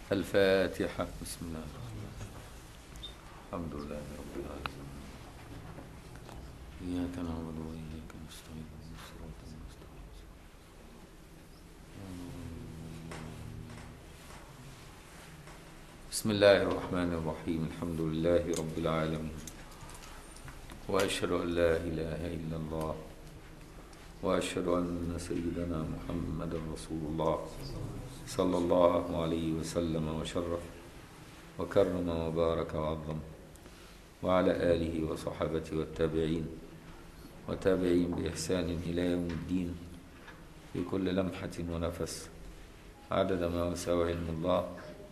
الفاتحة بسم الله الرحمن الرحيم الحمد لله رب العالمين إياك نعبد وإياك نستعين اهدنا الصراط المستقيم بسم الله الرحمن الرحيم الحمد لله رب العالمين وأشهد أن لا إله إلا الله وأشهد أن سيدنا محمد رسول الله صلى الله عليه وسلم وشرف وكرم وبارك وعظم وعلى آله وصحابته والتابعين وتابعين بإحسان إلى يوم الدين في كل لمحة ونفس عدد ما وسع علم الله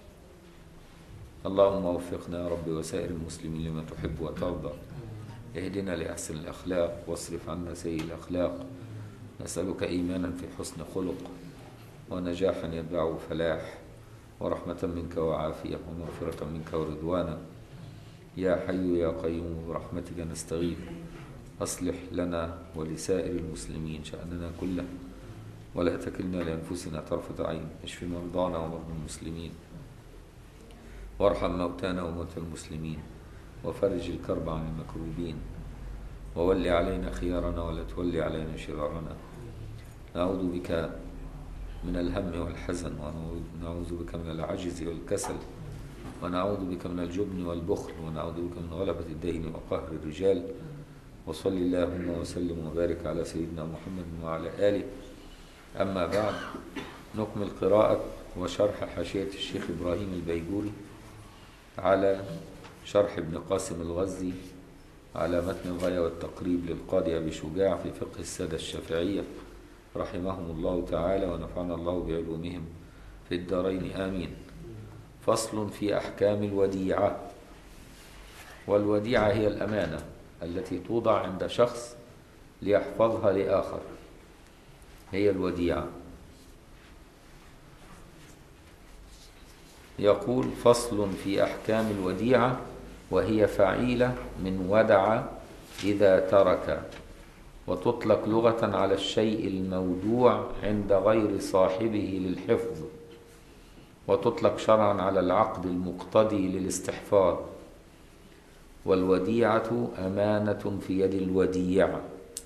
اللهم وفقنا يا رب وسائر المسلمين لما تحب وترضى اهدنا لأحسن الأخلاق واصرف عنا سيء الأخلاق نسألك إيمانا في حسن خلق ونجاحا يتبعه فلاح ورحمة منك وعافية ومغفرة منك ورضوانا يا حي يا قيوم برحمتك نستغيث أصلح لنا ولسائر المسلمين شأننا كله ولا تكلنا لأنفسنا طرفة عين اشف مرضانا ومرضى المسلمين وارحم موتانا وموتى المسلمين وفرج الكرب عن المكروبين وول علينا خيارنا ولا تولي علينا شرارنا نعوذ بك من الهم والحزن ونعوذ بك من العجز والكسل ونعوذ بك من الجبن والبخل ونعوذ بك من غلبة الدين وقهر الرجال وصل اللهم وسلم وبارك على سيدنا محمد وعلى آله أما بعد نكمل قراءة وشرح حاشية الشيخ إبراهيم البيجوري على شرح ابن قاسم الغزي على متن الغاية والتقريب للقاضي أبي شجاع في فقه السادة الشافعية رحمهم الله تعالى ونفعنا الله بعلومهم في الدارين آمين فصل في أحكام الوديعة والوديعة هي الأمانة التي توضع عند شخص ليحفظها لآخر هي الوديعة يقول فصل في أحكام الوديعة وهي فعيلة من ودع إذا ترك وتطلق لغة على الشيء المودوع عند غير صاحبه للحفظ وتطلق شرعا على العقد المقتضي للاستحفاظ والوديعة أمانة في يد الوديع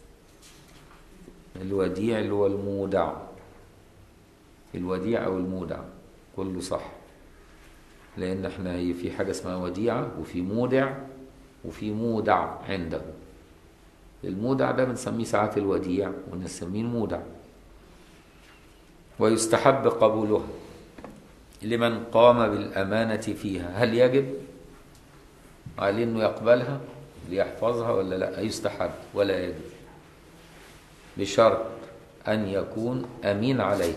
الوديع اللي هو المودع الوديع أو المودع كله صح لأن احنا هي في حاجة اسمها وديعة وفي مودع وفي مودع عنده المودع ده بنسميه ساعات الوديع ونسميه المودع ويستحب قبولها لمن قام بالأمانة فيها هل يجب عليه أنه يقبلها ليحفظها ولا لا يستحب ولا يجب بشرط أن يكون أمين عليه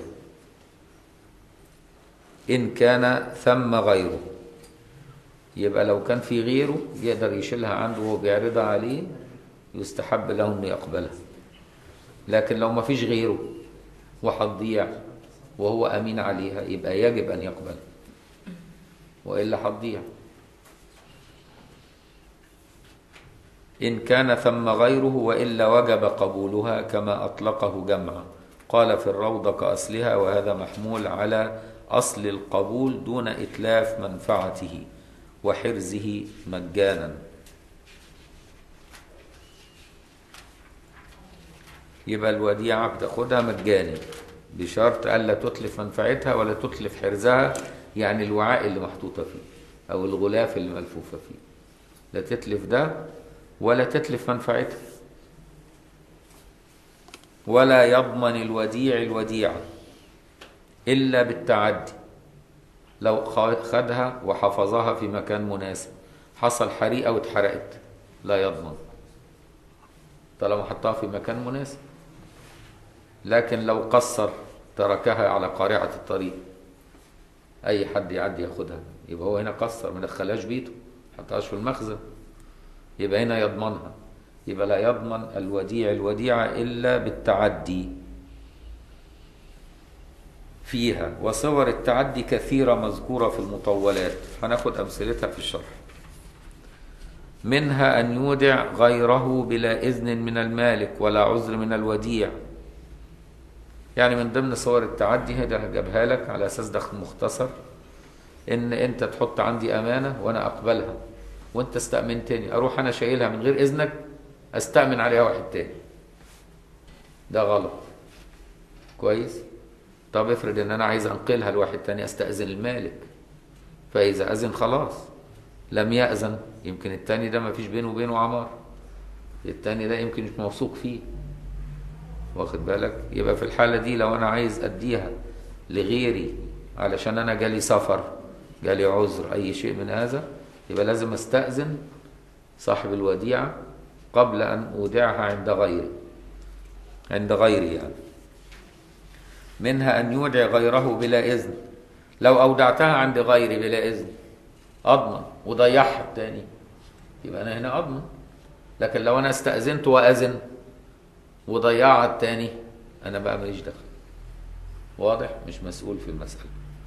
إن كان ثم غيره يبقى لو كان في غيره يقدر يشيلها عنده وهو بيعرضها عليه يستحب له انه يقبلها لكن لو ما فيش غيره وهتضيع وهو امين عليها يبقى يجب ان يقبل والا هتضيع ان كان ثم غيره والا وجب قبولها كما اطلقه جمعا قال في الروضه كاصلها وهذا محمول على اصل القبول دون اتلاف منفعته وحرزه مجانا يبقى الوديعة بتاخدها مجاني بشرط ألا تتلف منفعتها ولا تتلف حرزها يعني الوعاء اللي محطوطة فيه أو الغلاف اللي ملفوفة فيه لا تتلف ده ولا تتلف منفعتها ولا يضمن الوديع الوديعة إلا بالتعدي لو خدها وحفظها في مكان مناسب حصل حريقة واتحرقت لا يضمن طالما حطها في مكان مناسب لكن لو قصر تركها على قارعة الطريق أي حد يعدي ياخدها يبقى هو هنا قصر ما دخلهاش بيته حطهاش في المخزن يبقى هنا يضمنها يبقى لا يضمن الوديع الوديعة إلا بالتعدي فيها وصور التعدي كثيرة مذكورة في المطولات هناخد أمثلتها في الشرح منها أن يودع غيره بلا إذن من المالك ولا عذر من الوديع يعني من ضمن صور التعدي هذا جابها لك على أساس دخل مختصر ان انت تحط عندي امانه وانا اقبلها وانت استامنتني اروح انا شايلها من غير اذنك استامن عليها واحد تاني ده غلط كويس طب افرض ان انا عايز انقلها لواحد تاني استاذن المالك فاذا اذن خلاص لم ياذن يمكن التاني ده ما فيش بينه وبينه عمار التاني ده يمكن مش موثوق فيه واخد بالك يبقى في الحاله دي لو انا عايز اديها لغيري علشان انا جالي سفر جالي عذر اي شيء من هذا يبقى لازم استاذن صاحب الوديعه قبل ان اودعها عند غيري عند غيري يعني منها ان يودع غيره بلا اذن لو اودعتها عند غيري بلا اذن اضمن وضيعها التاني يبقى انا هنا اضمن لكن لو انا استاذنت واذن وضيعها التاني انا بقى ماليش دخل واضح مش مسؤول في المساله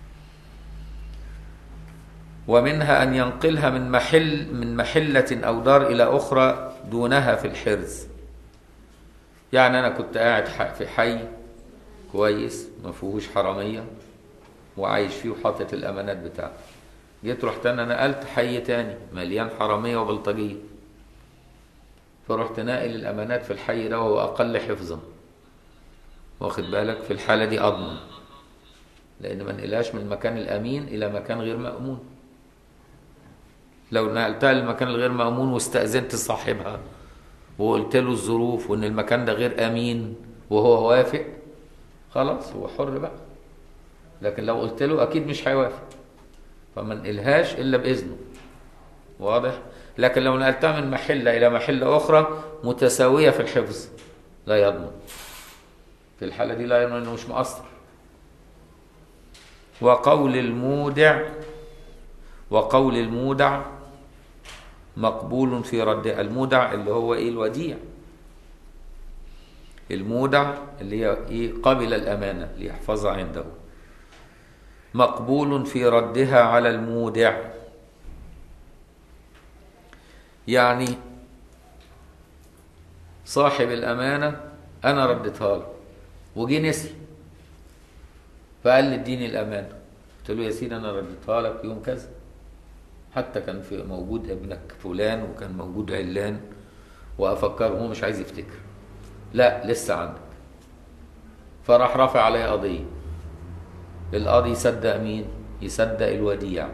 ومنها ان ينقلها من محل من محله او دار الى اخرى دونها في الحرز يعني انا كنت قاعد في حي كويس ما فيهوش حراميه وعايش فيه وحاطط الامانات بتاعتي جيت رحت انا نقلت حي تاني مليان حراميه وبلطجيه فرحت ناقل الامانات في الحي ده وهو اقل حفظا واخد بالك في الحاله دي اضمن لان ما نقلهاش من المكان الامين الى مكان غير مامون لو نقلتها للمكان الغير مامون واستاذنت صاحبها وقلت له الظروف وان المكان ده غير امين وهو وافق خلاص هو حر بقى لكن لو قلت له اكيد مش هيوافق فما نقلهاش الا باذنه واضح لكن لو نقلتها من محله الى محله اخرى متساويه في الحفظ لا يضمن في الحاله دي لا يضمن انه مش مقصر وقول المودع وقول المودع مقبول في رد المودع اللي هو ايه الوديع المودع اللي هي ايه قبل الامانه ليحفظها عنده مقبول في ردها على المودع يعني صاحب الامانه انا رديتها له وجي نسي فقال لي اديني الامانه قلت له يا سيدي انا رديتها لك يوم كذا حتى كان في موجود ابنك فلان وكان موجود علان وافكره هو مش عايز يفتكر لا لسه عندك فراح رافع عليه قضيه القاضي يصدق مين يصدق الوديع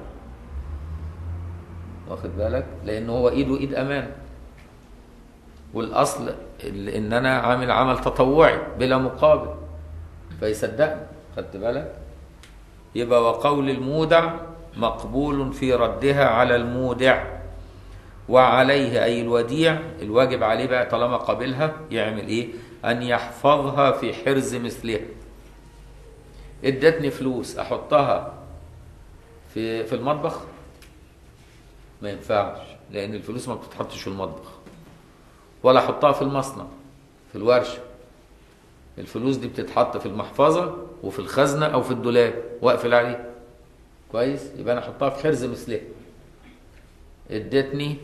واخد بالك لان هو ايده ايد امان والاصل ان انا عامل عمل تطوعي بلا مقابل فيصدقني خدت بالك يبقى وقول المودع مقبول في ردها على المودع وعليه اي الوديع الواجب عليه بقى طالما قابلها يعمل ايه ان يحفظها في حرز مثلها ادتني فلوس احطها في في المطبخ ما ينفعش لان الفلوس ما بتتحطش في المطبخ ولا احطها في المصنع في الورشه الفلوس دي بتتحط في المحفظه وفي الخزنه او في الدولاب واقفل عليه كويس يبقى انا احطها في حرز مثلها ادتني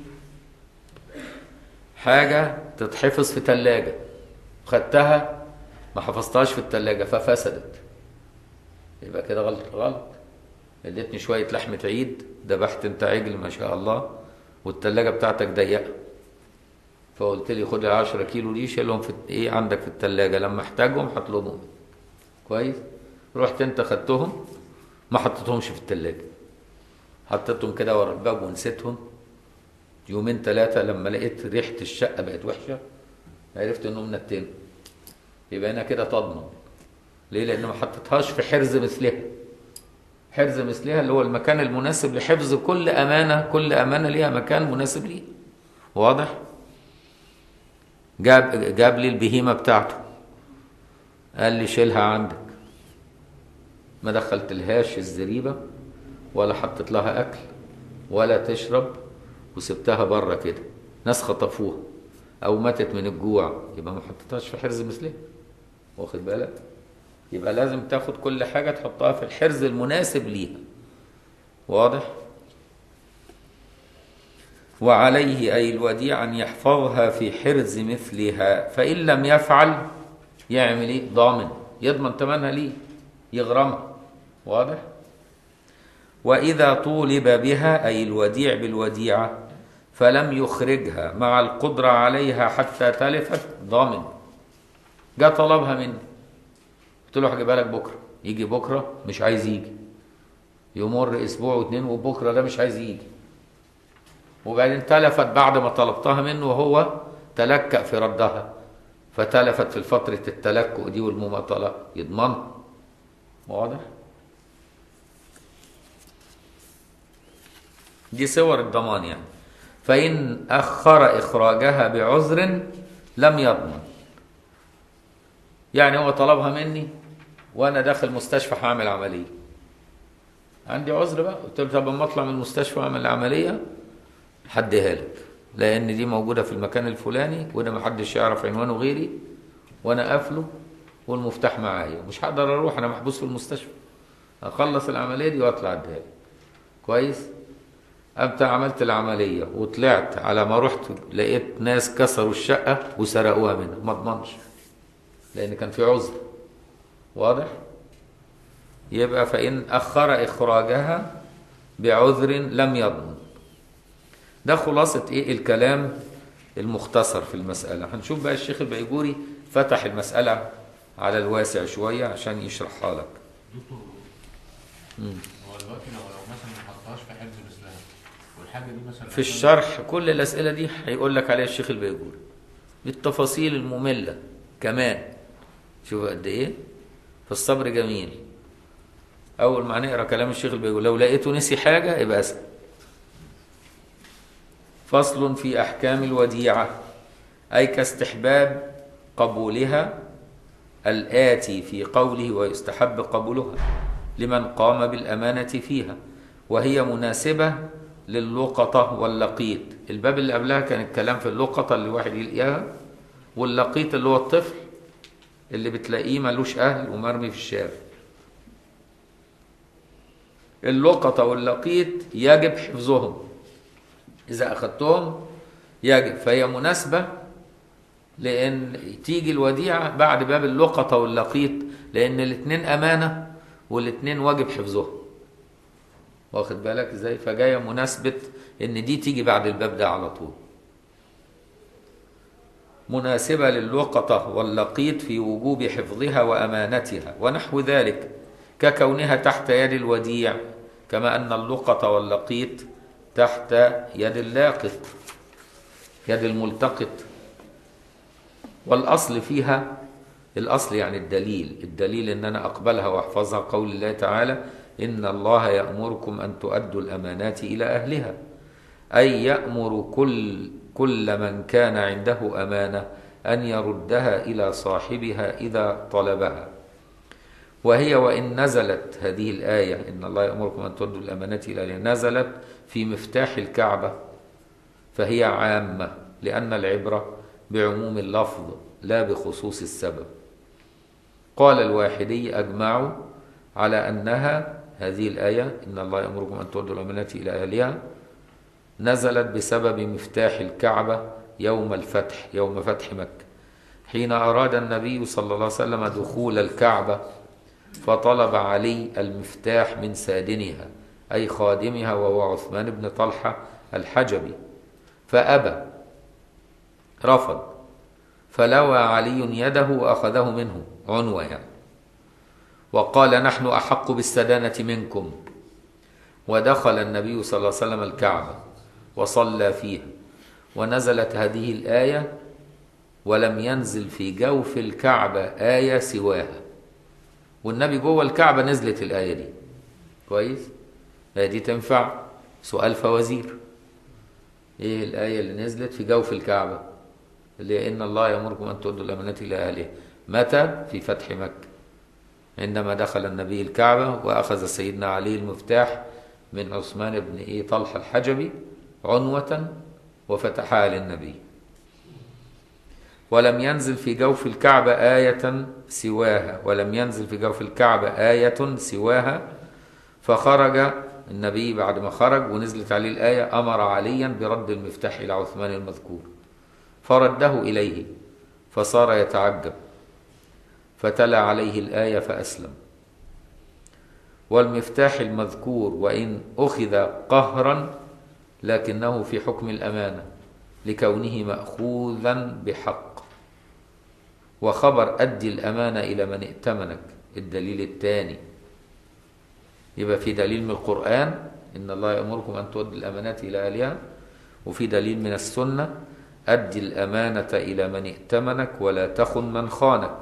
حاجه تتحفظ في ثلاجه خدتها ما حفظتهاش في الثلاجه ففسدت يبقى كده غلط غلط اديتني شويه لحمه عيد ذبحت انت عجل ما شاء الله والثلاجه بتاعتك ضيقه فقلت لي خد ال 10 كيلو دي شيلهم في ايه عندك في الثلاجه لما احتاجهم هطلبهم كويس رحت انت خدتهم ما حطيتهمش في الثلاجه حطيتهم كده ورا الباب ونسيتهم يومين ثلاثه لما لقيت ريحه الشقه بقت وحشه عرفت انهم نتنوا يبقى انا كده تضمن ليه لان ما حطيتهاش في حرز مثلها حرز مثلها اللي هو المكان المناسب لحفظ كل امانه كل امانه ليها مكان مناسب ليها واضح جاب جاب لي البهيمه بتاعته قال لي شيلها عندك ما دخلت لهاش الزريبه ولا حطيت لها اكل ولا تشرب وسبتها بره كده ناس خطفوها او ماتت من الجوع يبقى ما حطيتهاش في حرز مثلها واخد بالك يبقى لازم تاخد كل حاجه تحطها في الحرز المناسب ليها واضح وعليه أي الوديع أن يحفظها في حرز مثلها فإن لم يفعل يعمل إيه؟ ضامن يضمن ثمنها ليه يغرمها واضح وإذا طولب بها أي الوديع بالوديعة فلم يخرجها مع القدرة عليها حتى تلفت ضامن جاء طلبها مني قلت له هجيبها لك بكرة يجي بكرة مش عايز يجي يمر أسبوع واتنين وبكرة ده مش عايز يجي وبعدين تلفت بعد ما طلبتها منه وهو تلكأ في ردها فتلفت في فترة التلكؤ دي والمماطلة يضمن واضح؟ دي صور الضمان يعني فإن أخر إخراجها بعذر لم يضمن يعني هو طلبها مني وأنا داخل مستشفى هعمل عملية عندي عذر بقى قلت له طب اما اطلع من المستشفى واعمل العمليه هديها لك لان دي موجوده في المكان الفلاني وده محدش يعرف عنوانه غيري وانا قافله والمفتاح معايا مش هقدر اروح انا محبوس في المستشفى اخلص العمليه دي واطلع اديها لك كويس أبت عملت العملية وطلعت على ما رحت لقيت ناس كسروا الشقة وسرقوها منها ما اضمنش لأن كان في عذر واضح؟ يبقى فإن أخر إخراجها بعذر لم يضمن ده خلاصة إيه الكلام المختصر في المسألة هنشوف بقى الشيخ البيجوري فتح المسألة على الواسع شوية عشان يشرحها لك دكتور هو دلوقتي لو لو مثلا ما حطهاش في حفظ الاسلام والحاجه دي مثلا في الشرح كل الأسئلة دي هيقول لك عليها الشيخ البيجوري بالتفاصيل المملة كمان شوف قد إيه فالصبر جميل أول ما هنقرا كلام الشيخ البيجوري لو لقيته نسي حاجة يبقى أسأل فصل في أحكام الوديعة أي كاستحباب قبولها الآتي في قوله ويستحب قبولها لمن قام بالأمانة فيها وهي مناسبة للقطة واللقيط الباب اللي قبلها كان الكلام في اللقطة اللي الواحد يلاقيها واللقيط اللي هو الطفل اللي بتلاقيه ملوش أهل ومرمي في الشارع اللقطة واللقيط يجب حفظهم إذا أخذتهم يجب فهي مناسبة لأن تيجي الوديعة بعد باب اللقطة واللقيط لأن الاثنين أمانة والاثنين واجب حفظهم واخد بالك ازاي فجاية مناسبة ان دي تيجي بعد الباب ده على طول مناسبة للقطة واللقيط في وجوب حفظها وأمانتها ونحو ذلك ككونها تحت يد الوديع كما أن اللقطة واللقيط تحت يد اللاقط يد الملتقط والأصل فيها الأصل يعني الدليل الدليل أن أنا أقبلها وأحفظها قول الله تعالى إن الله يأمركم أن تؤدوا الأمانات إلى أهلها أي يأمر كل كل من كان عنده أمانة أن يردها إلى صاحبها إذا طلبها وهي وإن نزلت هذه الآية إن الله يأمركم أن تؤدوا الأمانات إلى أهلها نزلت في مفتاح الكعبة فهي عامة لأن العبرة بعموم اللفظ لا بخصوص السبب قال الواحدي أجمعوا على أنها هذه الآية إن الله يأمركم أن تؤدوا الأمانات إلى أهلها نزلت بسبب مفتاح الكعبة يوم الفتح يوم فتح مكة حين أراد النبي صلى الله عليه وسلم دخول الكعبة فطلب علي المفتاح من سادنها أي خادمها وهو عثمان بن طلحة الحجبي فأبى رفض فلوى علي يده وأخذه منه عنوة يعني وقال نحن أحق بالسدانة منكم ودخل النبي صلى الله عليه وسلم الكعبة وصلى فيها ونزلت هذه الآية ولم ينزل في جوف الكعبة آية سواها والنبي جوه الكعبة نزلت الآية دي كويس الآية دي تنفع سؤال فوازير ايه الآية اللي نزلت في جوف الكعبة اللي هي إن الله يأمركم أن تؤدوا الأمانات إلى أهلها متى في فتح مكة عندما دخل النبي الكعبة وأخذ سيدنا علي المفتاح من عثمان بن إيه طلحة الحجبي عنوة وفتحها للنبي ولم ينزل في جوف الكعبة آية سواها ولم ينزل في جوف الكعبة آية سواها فخرج النبي بعد ما خرج ونزلت عليه الآية أمر عليا برد المفتاح إلى عثمان المذكور فرده إليه فصار يتعجب فتلا عليه الآية فأسلم والمفتاح المذكور وإن أخذ قهرا لكنه في حكم الأمانة لكونه مأخوذا بحق وخبر أدي الأمانة إلى من ائتمنك الدليل الثاني يبقى في دليل من القرآن إن الله يأمركم أن تؤدوا الأمانات إلى أهلها وفي دليل من السنة أدي الأمانة إلى من ائتمنك ولا تخن من خانك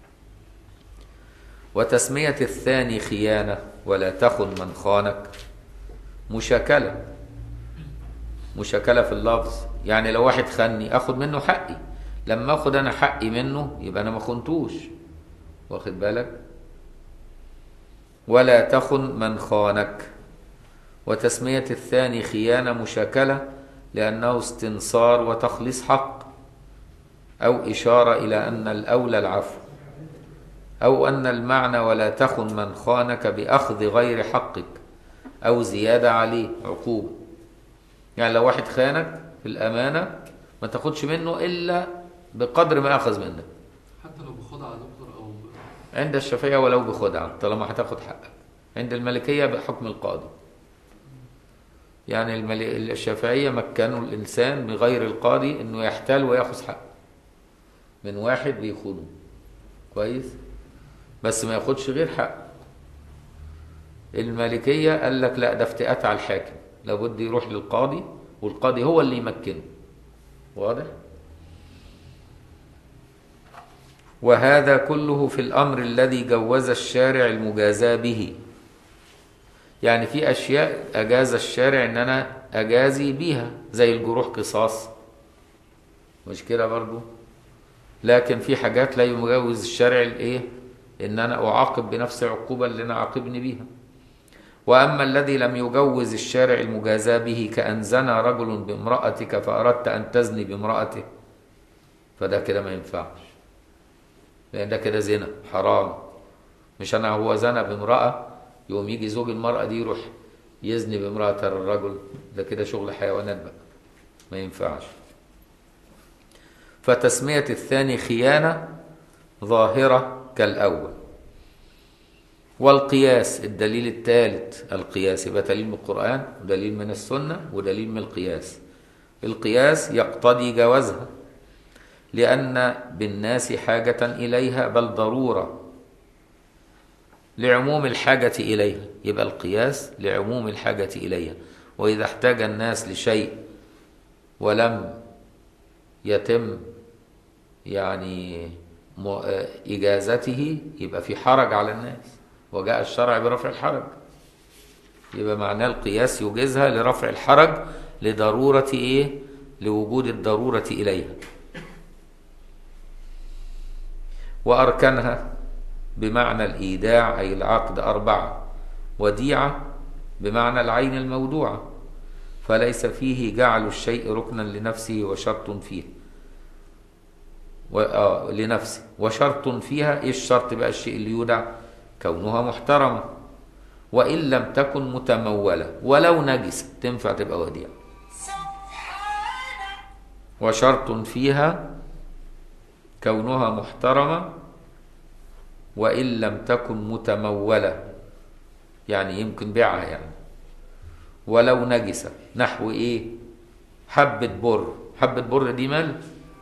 وتسمية الثاني خيانة ولا تخن من خانك مشاكلة مشاكلة في اللفظ يعني لو واحد خاني أخد منه حقي لما أخد أنا حقي منه يبقى أنا ما خنتوش واخد بالك ولا تخن من خانك وتسمية الثاني خيانة مشاكلة لأنه استنصار وتخليص حق أو إشارة إلى أن الأولى العفو أو أن المعنى ولا تخن من خانك بأخذ غير حقك أو زيادة عليه عقوبة يعني لو واحد خانك في الأمانة ما تاخدش منه إلا بقدر ما أخذ منك حتى لو بخدعة يا دكتور أو ب- عند الشافعية ولو بخدعة طالما هتاخد حقك عند الملكية بحكم القاضي يعني المل- الشافعية مكنوا الإنسان بغير القاضي إنه يحتال ويأخذ حقه من واحد بيخونه كويس بس ما ياخدش غير حقه المالكية قال لك لا ده افتئات على الحاكم لابد يروح للقاضي والقاضي هو اللي يمكنه واضح؟ وهذا كله في الأمر الذي جوز الشارع المجازاة به يعني في أشياء أجاز الشارع إن أنا أجازي بيها زي الجروح قصاص مش كده برضو لكن في حاجات لا يجوز الشارع الإيه إن أنا أعاقب بنفس العقوبة اللي أنا عاقبني بيها وأما الذي لم يجوز الشارع المجازاة به كأن زنى رجل بامرأتك فأردت أن تزني بامرأته فده كده ما ينفعش لان ده كده زنا حرام مش انا هو زنى بامراه يقوم يجي زوج المراه دي يروح يزني بامراه الرجل ده كده شغل حيوانات بقى ما ينفعش فتسميه الثاني خيانه ظاهره كالاول والقياس الدليل الثالث القياس يبقى دليل من القران ودليل من السنه ودليل من القياس القياس يقتضي جوازها لأن بالناس حاجة إليها بل ضرورة لعموم الحاجة إليها يبقى القياس لعموم الحاجة إليها وإذا احتاج الناس لشيء ولم يتم يعني م- آه، إجازته يبقى في حرج على الناس وجاء الشرع برفع الحرج يبقى معناه القياس يجيزها لرفع الحرج لضرورة إيه؟ لوجود الضرورة إليها وأركانها بمعنى الإيداع أي العقد أربعة وديعة بمعنى العين المودوعة فليس فيه جعل الشيء ركنا لنفسه وشرط فيه و... آه لنفسه وشرط فيها إيه الشرط بقى الشيء اللي يودع كونها محترمة وإن لم تكن متمولة ولو نجسة تنفع تبقى وديعة وشرط فيها كونها محترمة وإن لم تكن متمولة يعني يمكن بيعها يعني ولو نجسة نحو إيه حبة بر حبة بر دي مال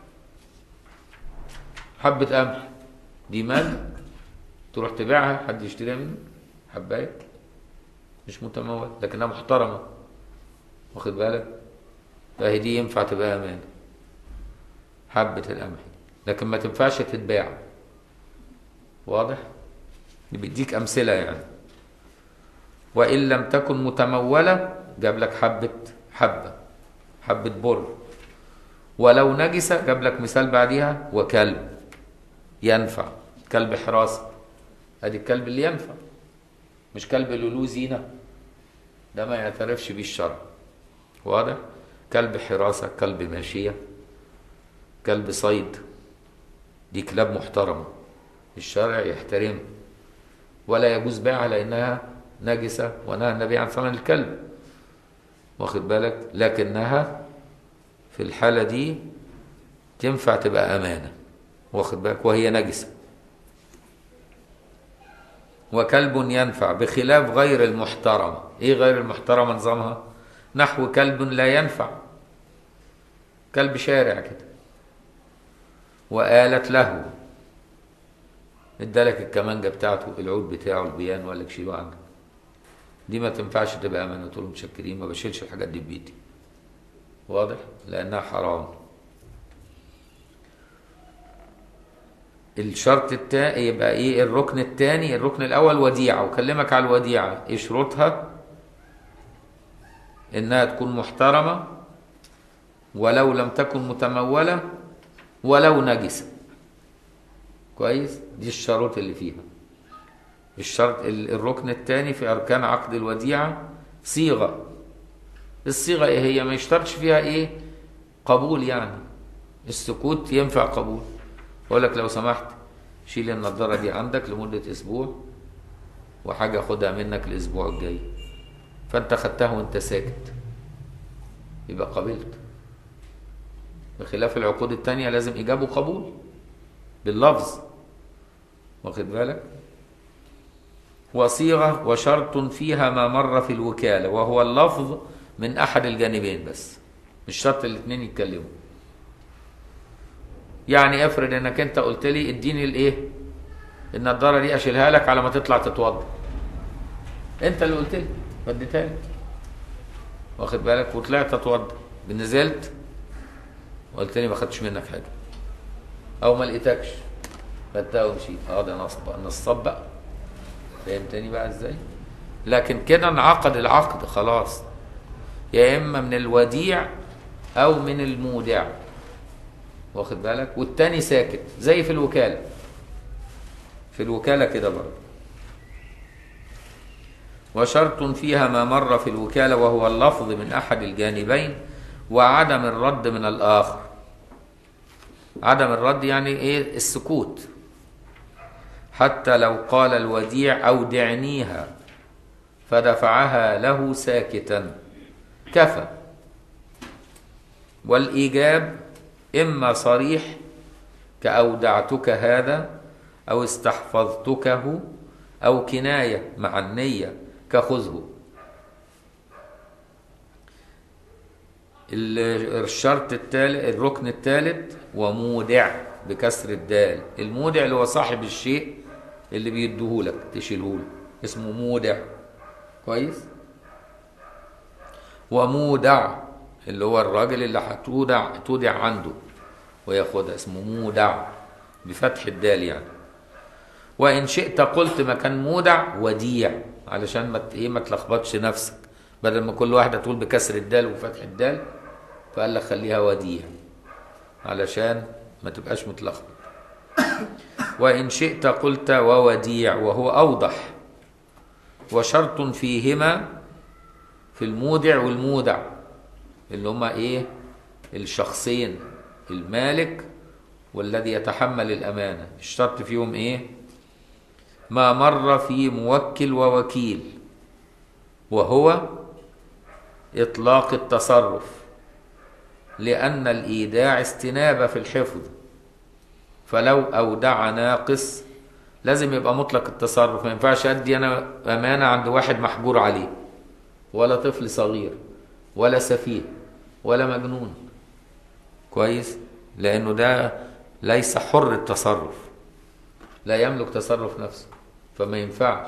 حبة قمح دي مال تروح تبيعها حد يشتريها منك حباية مش متمول لكنها محترمة واخد بالك فهي دي ينفع تبقى أمان حبة القمح لكن ما تنفعش تتباع واضح بيديك أمثلة يعني وإن لم تكن متمولة جاب لك حبة حبة حبة بر ولو نجسة جاب لك مثال بعديها وكلب ينفع كلب حراسة ادي الكلب اللي ينفع مش كلب اللي له زينة ده ما يعترفش بيه الشرع واضح كلب حراسة كلب ماشية كلب صيد دي كلاب محترمة الشرع يحترمها ولا يجوز بيعها لأنها نجسة ونهى النبي عن ثمن الكلب واخد بالك لكنها في الحالة دي تنفع تبقى أمانة واخد بالك وهي نجسة وكلب ينفع بخلاف غير المحترمة ايه غير المحترمة نظامها نحو كلب لا ينفع كلب شارع كده وآلت له ادالك الكمانجة بتاعته العود بتاعه البيان وقال لك شيله عنك دي ما تنفعش تبقى امانه تقول له متشكرين ما بشيلش الحاجات دي ببيتي واضح لانها حرام الشرط التاني يبقى ايه الركن الثاني الركن الاول وديعه وكلمك على الوديعه ايه شروطها انها تكون محترمه ولو لم تكن متموله ولو نجسه كويس دي الشروط اللي فيها الشرط الركن الثاني في اركان عقد الوديعه صيغه الصيغه ايه هي ما يشترطش فيها ايه قبول يعني السكوت ينفع قبول اقول لك لو سمحت شيل النضاره دي عندك لمده اسبوع وحاجه خدها منك الاسبوع الجاي فانت خدتها وانت ساكت يبقى قبلت بخلاف العقود التانية لازم إجابة وقبول باللفظ واخد بالك وصيغة وشرط فيها ما مر في الوكالة وهو اللفظ من أحد الجانبين بس مش شرط الاثنين يتكلموا يعني افرض انك انت قلت لي اديني الايه النضاره دي اشيلها لك على ما تطلع تتوضا انت اللي قلت لي وديتها لك واخد بالك وطلعت اتوضا نزلت وقلت لي ما خدتش منك حاجه او ما لقيتكش خدتها ومشيت اه ده نصب نصاب بقى فهمتني بقى ازاي لكن كده انعقد العقد خلاص يا اما من الوديع او من المودع واخد بالك والتاني ساكت زي في الوكاله في الوكاله كده برضه وشرط فيها ما مر في الوكاله وهو اللفظ من احد الجانبين وعدم الرد من الاخر عدم الرد يعني ايه السكوت حتى لو قال الوديع اودعنيها فدفعها له ساكتا كفى والايجاب اما صريح كاودعتك هذا او استحفظتكه او كنايه مع النيه كخذه الشرط الثالث الركن الثالث ومودع بكسر الدال المودع اللي هو صاحب الشيء اللي بيديهولك تشيلهوله اسمه مودع كويس ومودع اللي هو الراجل اللي هتودع تودع عنده وياخدها اسمه مودع بفتح الدال يعني وان شئت قلت مكان مودع وديع علشان ما ايه ما تلخبطش نفسك بدل ما كل واحده تقول بكسر الدال وفتح الدال فقال لك خليها وديع علشان ما تبقاش متلخبط وإن شئت قلت ووديع وهو أوضح وشرط فيهما في المودع والمودع اللي هما إيه الشخصين المالك والذي يتحمل الأمانة الشرط فيهم إيه ما مر في موكل ووكيل وهو إطلاق التصرف لأن الإيداع استنابة في الحفظ فلو أودع ناقص لازم يبقى مطلق التصرف ما ينفعش أدي أنا أمانة عند واحد محجور عليه ولا طفل صغير ولا سفيه ولا مجنون كويس لأنه ده ليس حر التصرف لا يملك تصرف نفسه فما ينفعش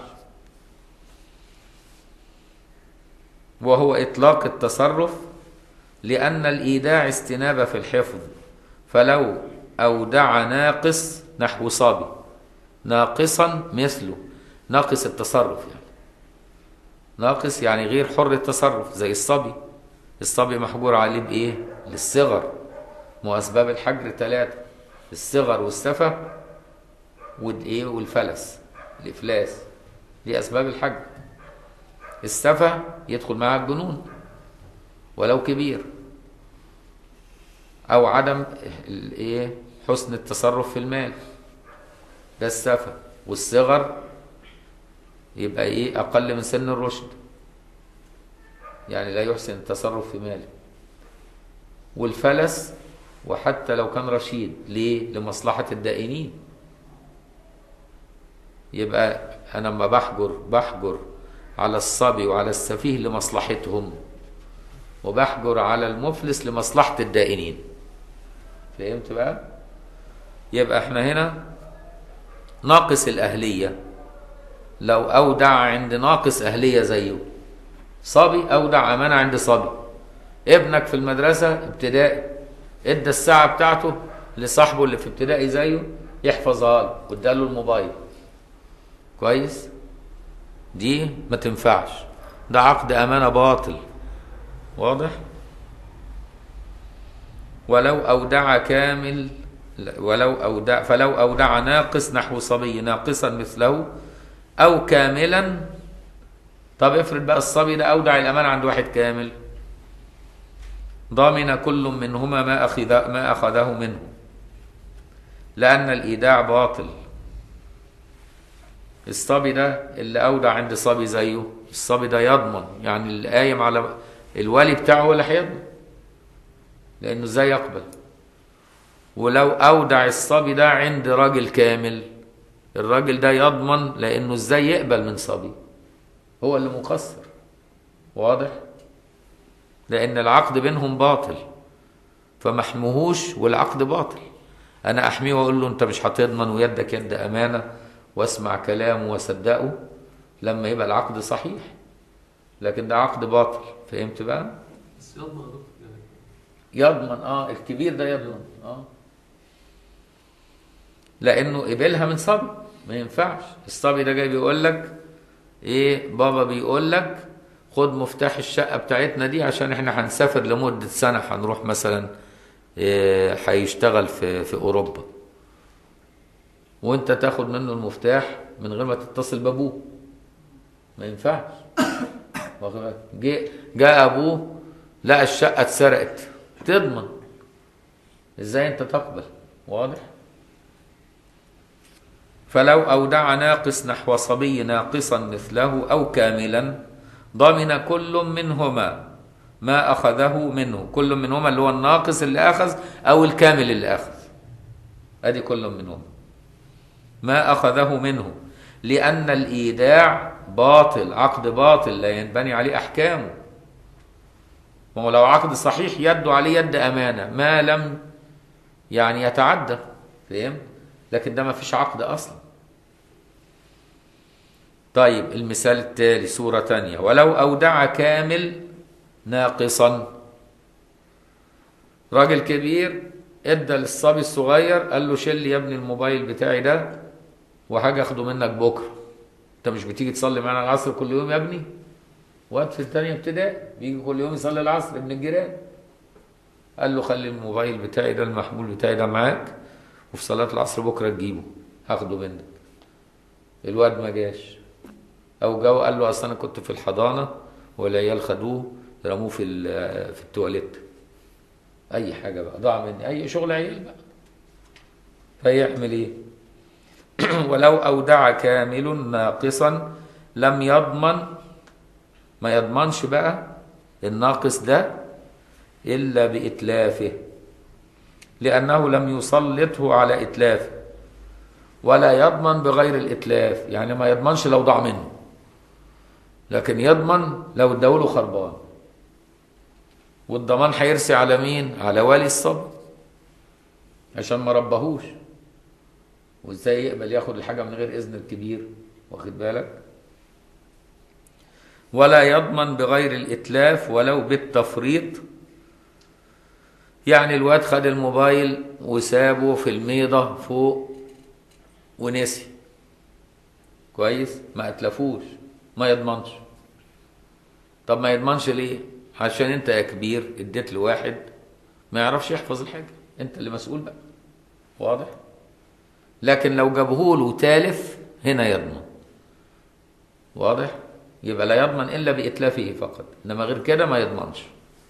وهو إطلاق التصرف لأن الإيداع استنابة في الحفظ فلو أودع ناقص نحو صبي ناقصا مثله ناقص التصرف يعني ناقص يعني غير حر التصرف زي الصبي الصبي محجور عليه بإيه؟ للصغر وأسباب الحجر ثلاثة الصغر والسفة والإيه والفلس الإفلاس دي أسباب الحجر السفة يدخل معها الجنون ولو كبير او عدم الايه حسن التصرف في المال ده السفه والصغر يبقى ايه اقل من سن الرشد يعني لا يحسن التصرف في ماله والفلس وحتى لو كان رشيد ليه لمصلحه الدائنين يبقى انا لما بحجر بحجر على الصبي وعلى السفيه لمصلحتهم وبحجر على المفلس لمصلحة الدائنين فهمت بقى يبقى احنا هنا ناقص الأهلية لو أودع عند ناقص أهلية زيه صبي أودع أمانة عند صبي ابنك في المدرسة ابتدائي ادى الساعة بتاعته لصاحبه اللي في ابتدائي زيه يحفظها له واداله الموبايل كويس دي ما تنفعش ده عقد أمانة باطل واضح ولو أودع كامل ولو أودع فلو أودع ناقص نحو صبي ناقصا مثله أو كاملا طب افرض بقى الصبي ده أودع الأمانة عند واحد كامل ضامن كل منهما ما أخذ ما أخذه منه لأن الإيداع باطل الصبي ده اللي أودع عند صبي زيه الصبي ده يضمن يعني اللي قايم على الولي بتاعه ولا هيضمن لأنه ازاي يقبل ولو أودع الصبي ده عند راجل كامل الراجل ده يضمن لأنه ازاي يقبل من صبي هو اللي مقصر واضح لأن العقد بينهم باطل فمحموهوش والعقد باطل أنا أحميه وأقول له أنت مش هتضمن ويدك يد أمانة واسمع كلامه وصدقه لما يبقى العقد صحيح لكن ده عقد باطل فهمت بقى؟ بس يضمن يا دكتور يعني يضمن اه الكبير ده يضمن اه لانه قبلها من صبي ما ينفعش الصبي ده جاي بيقول لك ايه بابا بيقول لك خد مفتاح الشقه بتاعتنا دي عشان احنا هنسافر لمده سنه هنروح مثلا إيه، هيشتغل في في اوروبا وانت تاخد منه المفتاح من غير ما تتصل بابوه ما ينفعش واخد بالك؟ جه جاء ابوه لقى الشقه اتسرقت تضمن ازاي انت تقبل واضح فلو اودع ناقص نحو صبي ناقصا مثله او كاملا ضمن كل منهما ما اخذه منه كل منهما اللي هو الناقص اللي اخذ او الكامل اللي اخذ ادي كل منهما ما اخذه منه لان الايداع باطل عقد باطل لا ينبني عليه احكامه ما هو لو عقد صحيح يد عليه يد امانه ما لم يعني يتعدى فهمت لكن ده ما فيش عقد اصلا طيب المثال التالي صورة تانية ولو أودع كامل ناقصا راجل كبير ادى للصبي الصغير قال له شيل لي يا ابني الموبايل بتاعي ده وحاجة اخده منك بكرة انت مش بتيجي تصلي معانا العصر كل يوم يا ابني وقت في الثانية ابتدائي بيجي كل يوم يصلي العصر ابن الجيران قال له خلي الموبايل بتاعي ده المحمول بتاعي ده معاك وفي صلاة العصر بكرة تجيبه هاخده منك الواد ما جاش او جو قال له اصل انا كنت في الحضانه والعيال خدوه رموه في ال- في التواليت اي حاجه بقى ضاع مني اي شغل عيال بقى فيعمل ايه ولو اودع كامل ناقصا لم يضمن ما يضمنش بقى الناقص ده الا باتلافه لانه لم يسلطه على اتلافه ولا يضمن بغير الاتلاف يعني ما يضمنش لو ضاع منه لكن يضمن لو اداوله خربان والضمان هيرسي على مين على والي الصبر عشان ما ربهوش وازاي يقبل ياخد الحاجه من غير اذن الكبير واخد بالك ولا يضمن بغير الاتلاف ولو بالتفريط يعني الواد خد الموبايل وسابه في الميضه فوق ونسي كويس ما اتلفوش ما يضمنش طب ما يضمنش ليه عشان انت يا كبير اديت لواحد ما يعرفش يحفظ الحاجه انت اللي مسؤول بقى واضح لكن لو جابه له تالف هنا يضمن واضح يبقى لا يضمن الا باتلافه فقط انما غير كده ما يضمنش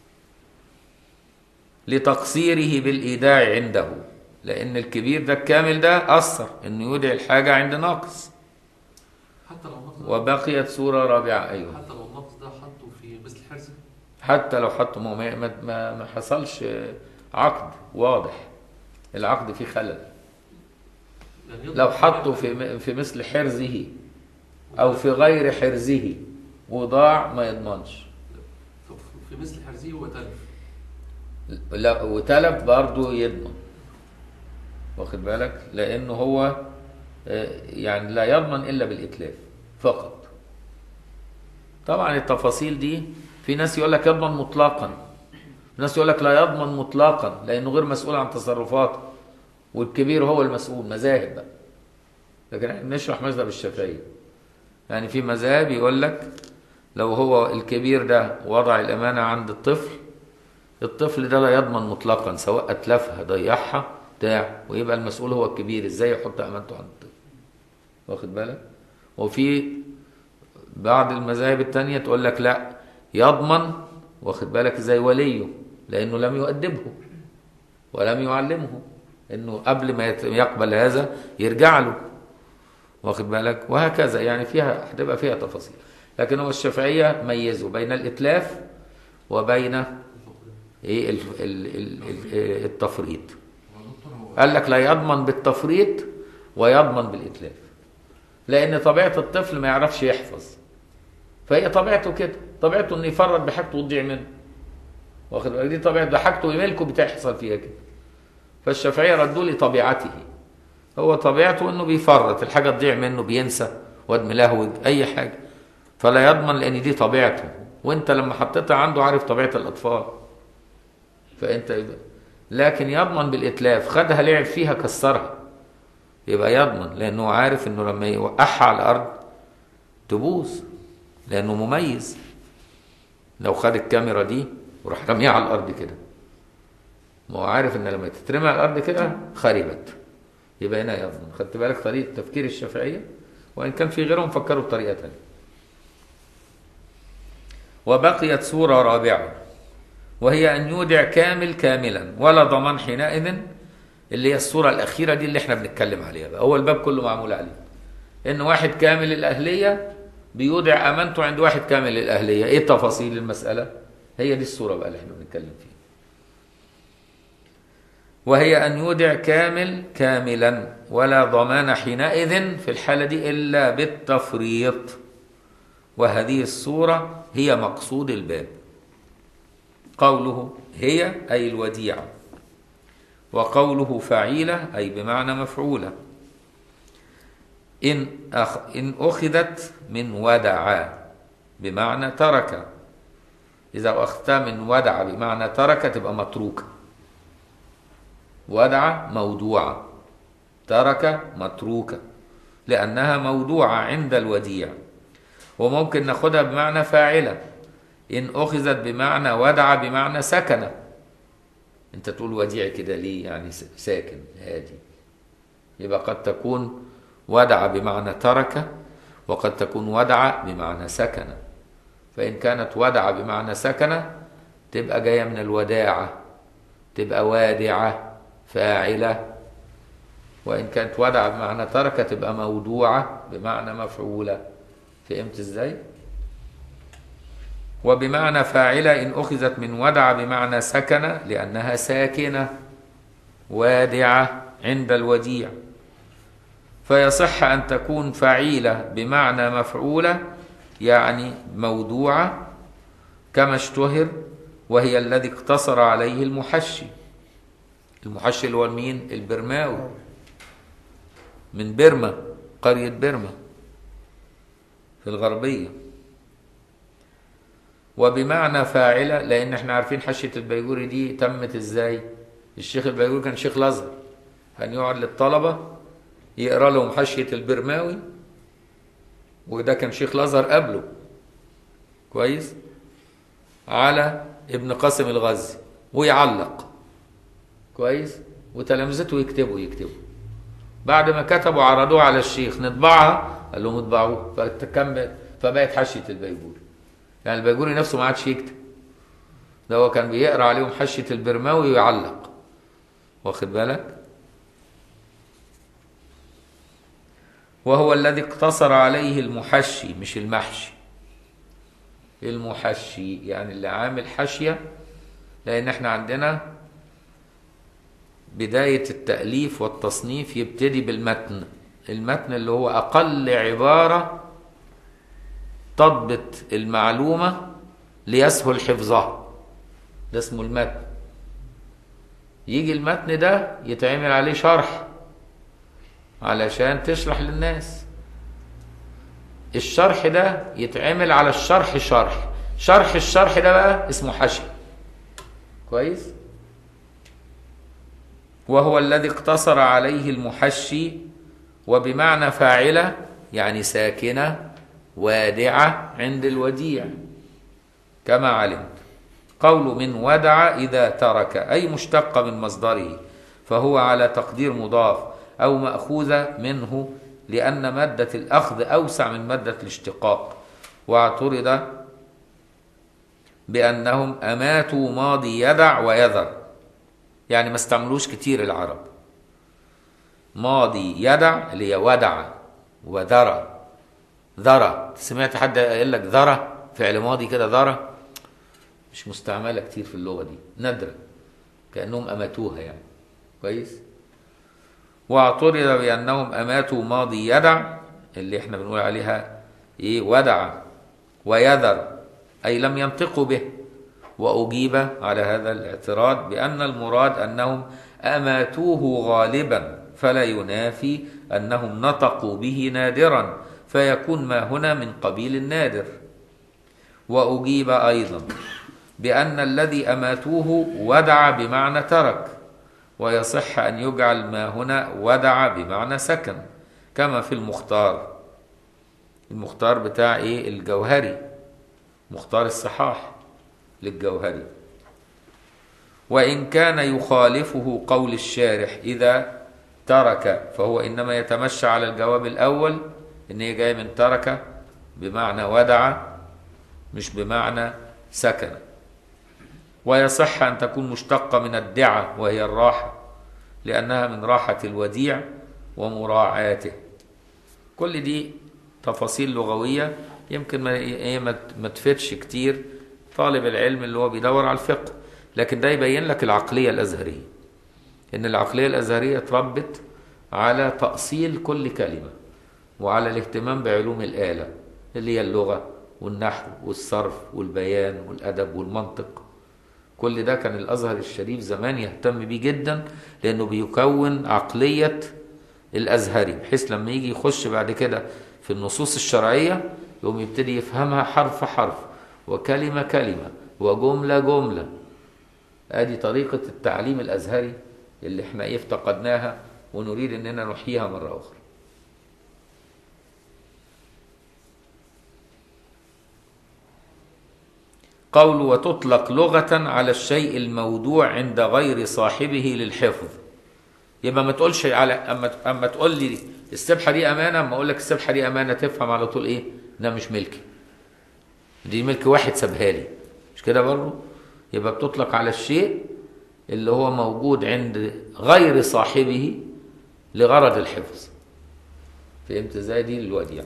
لتقصيره بالايداع عنده لان الكبير ده الكامل ده اثر انه يودع الحاجه عند ناقص حتى لو النقص ده وبقيت صوره رابعه ايوه حتى لو النقص ده حطه في مثل حرزه حتى لو حطوا ما, ما, ما, ما حصلش عقد واضح العقد فيه خلل يعني يضمن لو كل حطوا حاجة. في في مثل حرزه او في غير حرزه وضاع ما يضمنش في مثل حرزه وتلف لا وتلف برضه يضمن واخد بالك لانه هو آه، يعني لا يضمن الا بالاتلاف فقط طبعا التفاصيل دي في ناس يقول لك يضمن مطلقا ناس يقول لك لا يضمن مطلقا لانه غير مسؤول عن تصرفاته والكبير هو المسؤول مذاهب بقى لكن احنا بنشرح مذهب الشافعيه يعني في مذاهب يقول لك لو هو الكبير ده وضع الامانه عند الطفل الطفل ده لا يضمن مطلقا سواء اتلفها ضيعها بتاع ويبقى المسؤول هو الكبير ازاي يحط امانته عند الطفل واخد بالك وفي بعض المذاهب التانية تقول لك لا يضمن واخد بالك زي وليه لانه لم يؤدبه ولم يعلمه انه قبل ما يت- يقبل هذا يرجع له واخد بالك وهكذا يعني فيها هتبقى فيها تفاصيل لكن هو الشافعيه ميزوا بين الاتلاف وبين ايه ال- ال- ال- ال- التفريط هو دكتور هو قال لك لا يضمن بالتفريط ويضمن بالاتلاف لان طبيعه الطفل ما يعرفش يحفظ فهي طبيعته كده طبيعته انه يفرط بحاجته وتضيع منه واخد بالك دي طبيعته ده حاجته وملكه بتحصل فيها كده فالشافعيه ردوا لي طبيعته هو طبيعته انه بيفرط الحاجه تضيع منه بينسى واد ملهوج اي حاجه فلا يضمن لان دي طبيعته وانت لما حطيتها عنده عارف طبيعه الاطفال فانت لكن يضمن بالاتلاف خدها لعب فيها كسرها يبقى يضمن لانه عارف انه لما يوقعها على الارض تبوظ لانه مميز لو خد الكاميرا دي وراح رميها على الارض كده ما هو عارف ان لما تترمي على الارض كده خربت يبقى هنا يضمن خدت بالك طريقه تفكير الشافعيه وان كان في غيرهم فكروا بطريقه ثانيه وبقيت سوره رابعه وهي أن يودع كامل كاملا ولا ضمان حينئذ اللي هي الصورة الأخيرة دي اللي احنا بنتكلم عليها بقى هو الباب كله معمول عليه إن واحد كامل الأهلية بيودع أمانته عند واحد كامل الأهلية إيه تفاصيل المسألة هي دي الصورة بقى اللي احنا بنتكلم فيها وهي أن يودع كامل كاملا ولا ضمان حينئذ في الحالة دي إلا بالتفريط وهذه الصورة هي مقصود الباب قوله هي أي الوديعة وقوله فعيلة أي بمعنى مفعولة إن أخ إن أخذت من ودع بمعنى ترك إذا أخذتها من ودع بمعنى ترك تبقى متروكة ودع موضوعة ترك متروكة لأنها موضوعة عند الوديع وممكن ناخدها بمعنى فاعلة إن أخذت بمعنى ودع بمعنى سكن أنت تقول وديع كده ليه يعني س- ساكن هادي يبقى قد تكون ودع بمعنى ترك وقد تكون ودع بمعنى سكن فإن كانت ودع بمعنى سكن تبقى جاية من الوداعة تبقى وادعة فاعلة وإن كانت ودع بمعنى ترك تبقى مودوعة بمعنى مفعولة فهمت ازاي؟ وبمعنى فاعلة إن أخذت من ودع بمعنى سكن لأنها ساكنة وادعة عند الوديع فيصح أن تكون فعيلة بمعنى مفعولة يعني موضوعة كما اشتهر وهي الذي اقتصر عليه المحشي المحشي اللي هو مين؟ البرماوي من برما قرية برما في الغربية وبمعنى فاعلة لأن احنا عارفين حشية البيجوري دي تمت ازاي الشيخ البيجوري كان شيخ الأزهر كان يقعد للطلبة يقرأ لهم حشية البرماوي وده كان شيخ الأزهر قبله كويس على ابن قاسم الغزي ويعلق كويس وتلامذته يكتبوا يكتبوا بعد ما كتبوا عرضوها على الشيخ نطبعها قال لهم اطبعوها فتكمل فبقت حشية البيجوري يعني البيجوري نفسه ما عادش يكتب ده هو كان بيقرا عليهم حشية البرماوي ويعلق واخد بالك وهو الذي اقتصر عليه المحشي مش المحشي المحشي يعني اللي عامل حاشية لأن احنا عندنا بداية التأليف والتصنيف يبتدي بالمتن المتن اللي هو أقل عبارة تضبط المعلومة ليسهل حفظها ده اسمه المتن يجي المتن ده يتعمل عليه شرح علشان تشرح للناس الشرح ده يتعمل على الشرح شرح شرح الشرح ده بقى اسمه حشي كويس وهو الذي اقتصر عليه المحشي وبمعنى فاعلة يعني ساكنة وادعة عند الوديع كما علمت قول من ودع إذا ترك أي مشتق من مصدره فهو على تقدير مضاف أو مأخوذة منه لأن مادة الأخذ أوسع من مادة الاشتقاق واعترض بأنهم أماتوا ماضي يدع ويذر يعني ما استعملوش كتير العرب ماضي يدع اللي هي ودع وذرى ذرى سمعت حد يقول لك ذرى فعل ماضي كده ذرى مش مستعمله كتير في اللغه دي نادره كانهم اماتوها يعني كويس واعترض بانهم اماتوا ماضي يدع اللي احنا بنقول عليها ايه ودع ويذر اي لم ينطقوا به واجيب على هذا الاعتراض بان المراد انهم اماتوه غالبا فلا ينافي انهم نطقوا به نادرا فيكون ما هنا من قبيل النادر واجيب ايضا بان الذي اماتوه ودع بمعنى ترك ويصح ان يجعل ما هنا ودع بمعنى سكن كما في المختار المختار بتاع ايه الجوهري مختار الصحاح للجوهري وإن كان يخالفه قول الشارح إذا ترك فهو إنما يتمشى على الجواب الأول إن هي جاية من ترك بمعنى ودع مش بمعنى سكن ويصح أن تكون مشتقة من الدعة وهي الراحة لأنها من راحة الوديع ومراعاته كل دي تفاصيل لغوية يمكن ما إيه ما ما تفيدش كتير طالب العلم اللي هو بيدور على الفقه لكن ده يبين لك العقلية الأزهرية إن العقلية الأزهرية اتربت على تأصيل كل كلمة وعلى الاهتمام بعلوم الآلة اللي هي اللغة والنحو والصرف والبيان والأدب والمنطق كل ده كان الأزهر الشريف زمان يهتم بيه جدا لأنه بيكون عقلية الأزهري بحيث لما يجي يخش بعد كده في النصوص الشرعية يقوم يبتدي يفهمها حرف حرف وكلمة كلمة وجملة جملة ادي طريقة التعليم الازهري اللي احنا ايه افتقدناها ونريد اننا نحييها مرة اخرى قول وتطلق لغة على الشيء المودوع عند غير صاحبه للحفظ يبقى ما تقولش على اما اما تقول لي السبحه دي امانه اما اقول لك السبحه دي امانه تفهم على طول ايه ده مش ملكي دي ملك واحد سابها لي مش كده برضه يبقى بتطلق على الشيء اللي هو موجود عند غير صاحبه لغرض الحفظ فهمت ازاي دي الوديع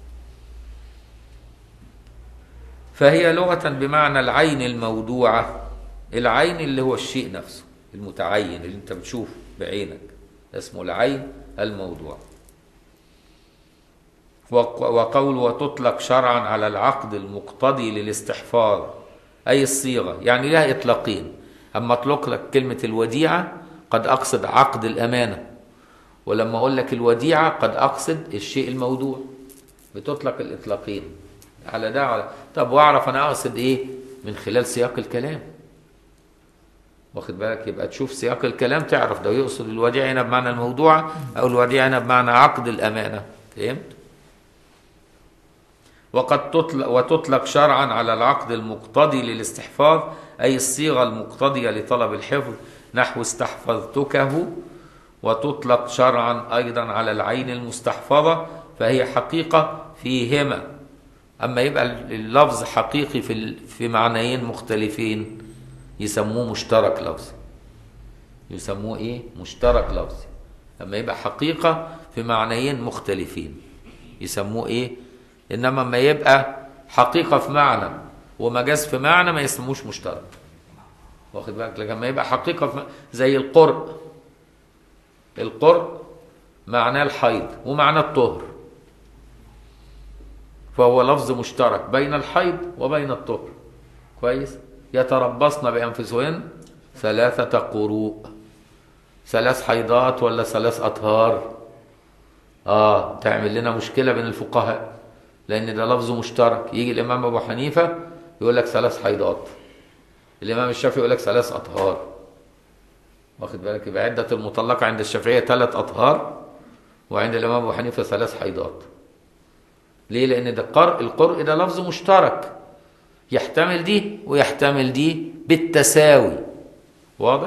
فهي لغة بمعنى العين المودوعة العين اللي هو الشيء نفسه المتعين اللي انت بتشوفه بعينك اسمه العين الموضوع وقول وتطلق شرعا على العقد المقتضي للاستحفاظ أي الصيغة يعني لها إطلاقين أما أطلق لك كلمة الوديعة قد أقصد عقد الأمانة ولما أقول لك الوديعة قد أقصد الشيء الموضوع بتطلق الإطلاقين على ده على طب وأعرف أنا أقصد إيه من خلال سياق الكلام واخد بالك يبقى تشوف سياق الكلام تعرف ده يقصد الوديعة هنا بمعنى الموضوع أو الوديعة هنا بمعنى عقد الأمانة فهمت؟ وقد تطلق وتطلق شرعا على العقد المقتضي للاستحفاظ أي الصيغة المقتضية لطلب الحفظ نحو استحفظتكه وتطلق شرعا أيضا على العين المستحفظة فهي حقيقة فيهما أما يبقى اللفظ حقيقي في في معنيين مختلفين يسموه مشترك لفظي يسموه إيه؟ مشترك لفظي أما يبقى حقيقة في معنيين مختلفين يسموه إيه؟ انما ما يبقى حقيقه في معنى ومجاز في معنى ما يسموش مشترك واخد بالك لكن ما يبقى حقيقه في معنى زي القرء القرء معناه الحيض ومعناه الطهر فهو لفظ مشترك بين الحيض وبين الطهر كويس يتربصن بأنفسهن ثلاثة قروء ثلاث حيضات ولا ثلاث أطهار آه تعمل لنا مشكلة بين الفقهاء لأن ده لفظ مشترك يجي الإمام أبو حنيفة يقول لك ثلاث حيضات الإمام الشافعي يقول لك ثلاث أطهار واخد بالك يبقى عدة المطلقة عند الشافعية ثلاث أطهار وعند الإمام أبو حنيفة ثلاث حيضات ليه؟ لأن ده القرء القرء ده لفظ مشترك يحتمل دي ويحتمل دي بالتساوي واضح؟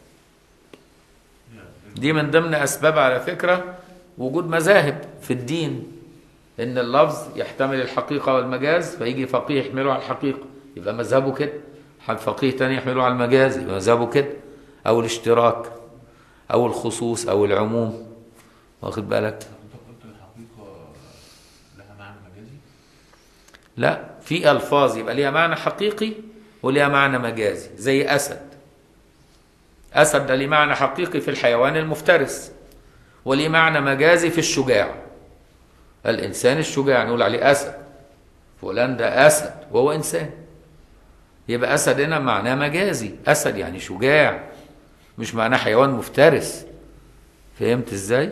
دي من ضمن أسباب على فكرة وجود مذاهب في الدين إن اللفظ يحتمل الحقيقة والمجاز فيجي فقيه يحمله على الحقيقة يبقى مذهبه كده فقيه تاني يحمله على المجاز يبقى مذهبه كده أو الاشتراك أو الخصوص أو العموم واخد بالك؟ انت قلت الحقيقة لها معنى مجازي لا في الفاظ يبقى ليها معنى حقيقي وليها معنى مجازي زي اسد اسد ده ليه معنى حقيقي في الحيوان المفترس وليه معنى مجازي في الشجاع الانسان الشجاع نقول عليه اسد فلان ده اسد وهو انسان يبقى اسد هنا معناه مجازي اسد يعني شجاع مش معناه حيوان مفترس فهمت ازاي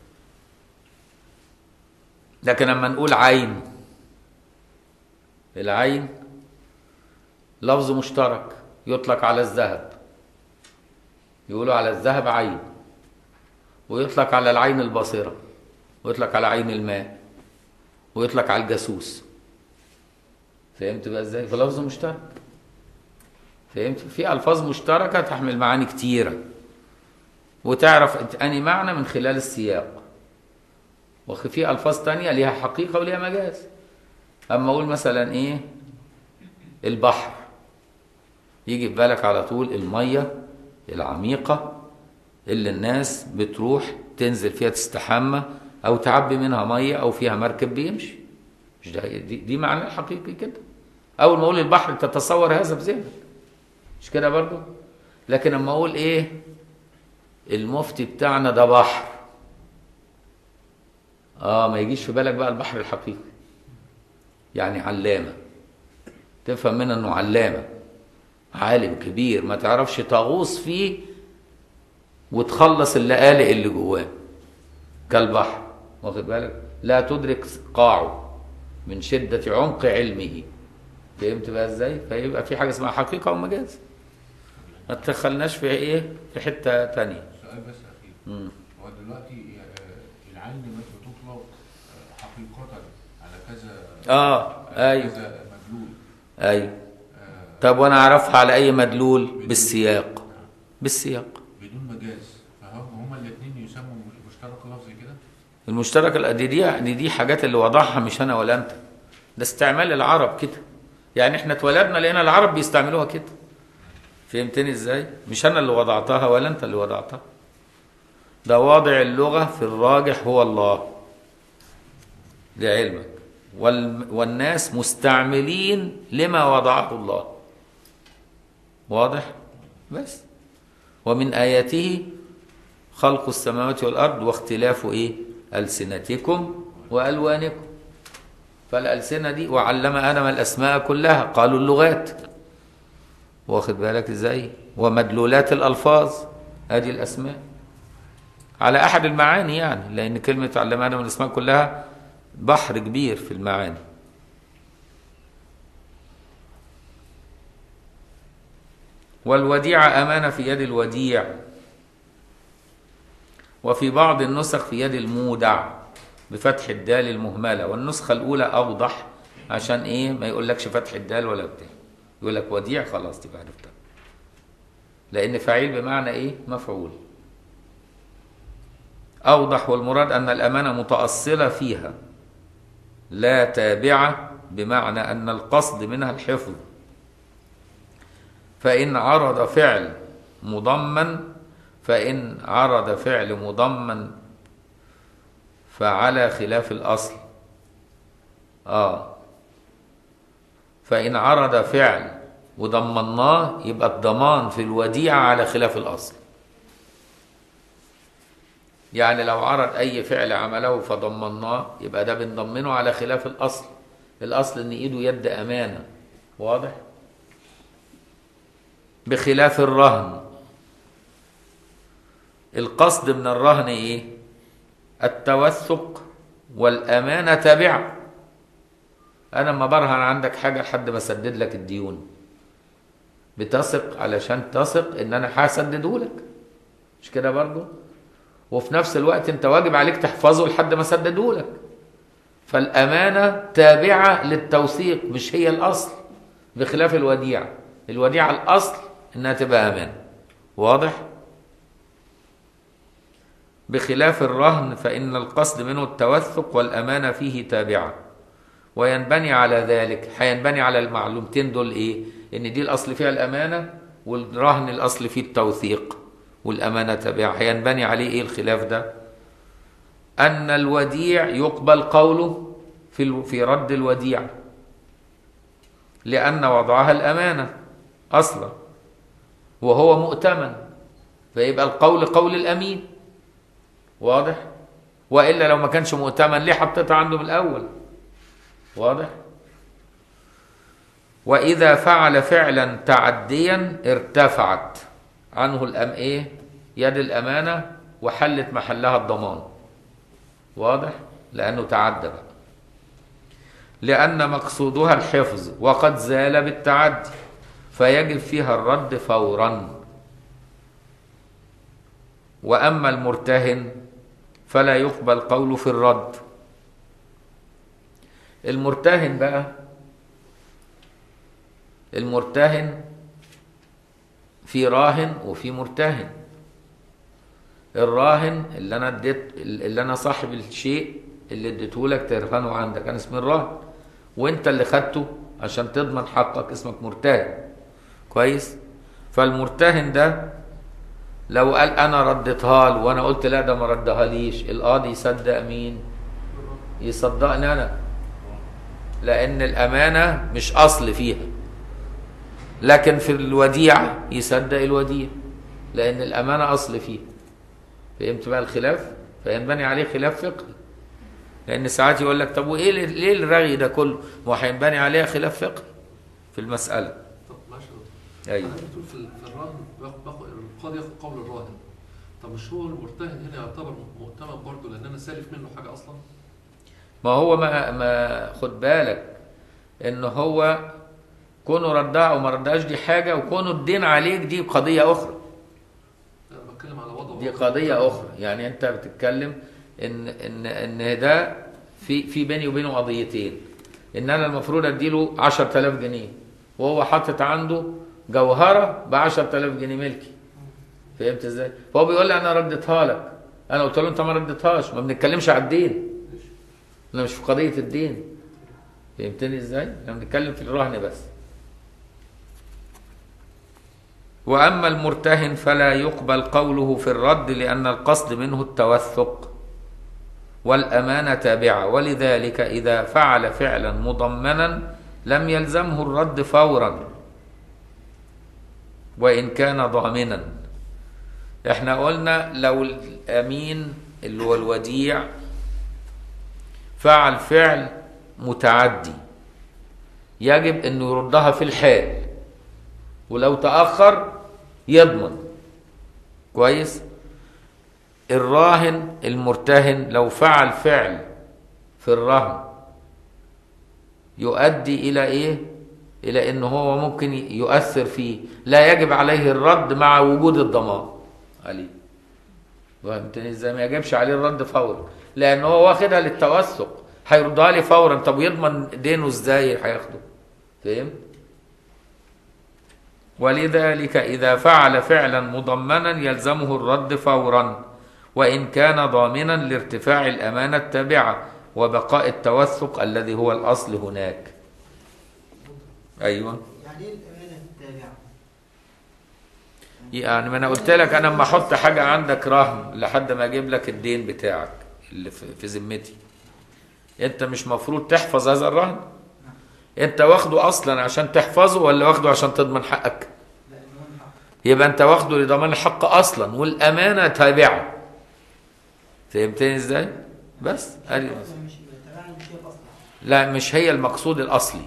لكن لما نقول عين العين لفظ مشترك يطلق على الذهب يقولوا على الذهب عين ويطلق على العين الباصرة ويطلق على عين الماء ويطلق على الجاسوس فهمت بقى ازاي فلفظ مشترك فهمت في الفاظ مشتركة تحمل معاني كتيرة وتعرف اني معنى من خلال السياق وفي الفاظ تانية ليها حقيقة وليها مجاز اما اقول مثلا ايه البحر يجي في بالك على طول الميه العميقه اللي الناس بتروح تنزل فيها تستحمى او تعبي منها ميه او فيها مركب بيمشي مش ده دي, دي معنى الحقيقي كده اول ما اقول البحر تتصور هذا في ذهنك مش كده برضو لكن اما اقول ايه المفتي بتاعنا ده بحر اه ما يجيش في بالك بقى البحر الحقيقي يعني علامة تفهم منها انه علامة عالم كبير ما تعرفش تغوص فيه وتخلص اللقالق اللي جواه كالبحر واخد بالك لا تدرك قاعه من شدة عمق علمه فهمت بقى ازاي فيبقى في حاجة اسمها حقيقة ومجاز ما تدخلناش في ايه في حتة تانية سؤال بس اخير مم. هو دلوقتي آه، العين مش بتطلق آه، حقيقة على كذا اه على ايوه كذا مدلول ايوه آه، طب وانا اعرفها على اي مدلول بالسياق بالسياق بدون مجاز فهم هما الاثنين يسموا مشترك لفظي كده المشترك ال- دي دي دي, دي حاجات اللي وضعها مش انا ولا انت ده استعمال العرب كده يعني احنا اتولدنا لقينا العرب بيستعملوها كده فهمتني ازاي مش انا اللي وضعتها ولا انت اللي وضعتها ده واضع اللغة في الراجح هو الله لعلمك وال والناس مستعملين لما وضعه الله واضح بس ومن آياته خلق السماوات والأرض واختلاف إيه ألسنتكم وألوانكم فالألسنة دي وعلم آدم الأسماء كلها قالوا اللغات واخد بالك إزاي ومدلولات الألفاظ هذه الأسماء على أحد المعاني يعني لأن كلمة علم آدم الأسماء كلها بحر كبير في المعاني والوديعة أمانة في يد الوديع وفي بعض النسخ في يد المودع بفتح الدال المهملة والنسخة الأولى أوضح عشان إيه ما يقولكش فتح الدال ولا بتاع يقول لك وديع خلاص تبقى عرفتها لأن فعيل بمعنى إيه مفعول أوضح والمراد أن الأمانة متأصلة فيها لا تابعة بمعنى أن القصد منها الحفظ فإن عرض فعل مضمن فإن عرض فعل مضمن فعلى خلاف الأصل آه فإن عرض فعل وضمناه يبقى الضمان في الوديعة على خلاف الأصل يعني لو عرض أي فعل عمله فضمناه يبقى ده بنضمنه على خلاف الأصل الاصل ان ايده يد امانه واضح بخلاف الرهن القصد من الرهن ايه التوثق والامانه تابعه انا لما برهن عندك حاجه لحد ما اسدد لك الديون بتثق علشان تثق ان انا هسدده لك مش كده برضه وفي نفس الوقت انت واجب عليك تحفظه لحد ما اسدده لك فالامانه تابعه للتوثيق مش هي الاصل بخلاف الوديعه الوديعه الاصل انها تبقى امانه واضح بخلاف الرهن فان القصد منه التوثق والامانه فيه تابعه وينبني على ذلك هينبني على المعلومتين دول ايه ان دي الاصل فيها الامانه والرهن الاصل فيه التوثيق والامانه تابعه هينبني عليه ايه الخلاف ده ان الوديع يقبل قوله في ال- في رد الوديعه لان وضعها الامانه اصلا وهو مؤتمن فيبقى القول قول الامين واضح والا لو ما كانش مؤتمن ليه حطيتها عنده من الاول واضح واذا فعل فعلا تعديا ارتفعت عنه الام ايه يد الامانه وحلت محلها الضمان واضح لانه تعدى بقى لان مقصودها الحفظ وقد زال بالتعدي فيجب فيها الرد فورا واما المرتهن فلا يقبل قوله في الرد المرتهن بقى المرتهن في راهن وفي مرتهن الراهن اللي انا اديت اللي انا صاحب الشيء اللي اديته لك ترهنه عندك انا اسمي الراهن وانت اللي خدته عشان تضمن حقك اسمك مرتهن كويس فالمرتهن ده لو قال انا رديتها له وانا قلت لا ده ما ردها ليش القاضي يصدق مين يصدقني انا لان الامانه مش اصل فيها لكن في الوديعه يصدق الوديعه لان الامانه اصل فيها فهمت بقى الخلاف فينبني عليه خلاف فقهي لان ساعات يقول لك طب وايه ال- ليه الرغي ده كله ما هو هينبني عليها خلاف فقهي في المساله طب معلش يا دكتور ايوه حضرتك بتقول في في الرهن باخد باخد القاضي ياخد قول الراهن طب مش هو المرتهن هنا يعتبر مؤتمن برضه لان انا سالف منه حاجه اصلا ما هو ما ما خد بالك ان هو كونه ردها او ما ردهاش دي حاجه وكونه الدين عليك دي قضيه اخرى انا بتكلم على وضعه دي قضيه اخرى يعني انت بتتكلم ان ان ان ده في في بيني وبينه قضيتين ان انا المفروض اديله 10000 جنيه وهو حاطط عنده جوهره ب 10000 جنيه ملكي فهمت ازاي؟ فهو بيقول لي انا رديتها لك انا قلت له انت ما رديتهاش ما بنتكلمش على الدين انا مش في قضيه الدين فهمتني ازاي؟ احنا بنتكلم في الرهن بس واما المرتهن فلا يقبل قوله في الرد لان القصد منه التوثق والامانه تابعه ولذلك اذا فعل فعلا مضمنا لم يلزمه الرد فورا وان كان ضامنا احنا قلنا لو الامين اللي هو الوديع فعل فعل متعدي يجب انه يردها في الحال ولو تاخر يضمن كويس الراهن المرتهن لو فعل فعل في الرهن يؤدي الى ايه الى ان هو ممكن يؤثر فيه لا يجب عليه الرد مع وجود الضمان عليه فهمتني ازاي ما يجبش عليه الرد فورا لان هو واخدها للتوثق هيردها لي فورا طب يضمن دينه ازاي هياخده فهمت ولذلك إذا فعل فعلا مضمنا يلزمه الرد فورا وإن كان ضامنا لارتفاع الأمانة التابعة وبقاء التوثق الذي هو الأصل هناك أيوة يعني ايه الامانه التابعه؟ يعني ما أنا قلت لك أنا لما أحط حاجة عندك رهن لحد ما أجيب لك الدين بتاعك اللي في في ذمتي أنت مش مفروض تحفظ هذا الرهن أنت واخده أصلا عشان تحفظه ولا واخده عشان تضمن حقك لا الضمان حق يبقى انت واخده لضمان الحق اصلا والامانه تابعه فهمتني ازاي بس ادي مش تابعه مش هي اصلا لا مش هي المقصود الأصلي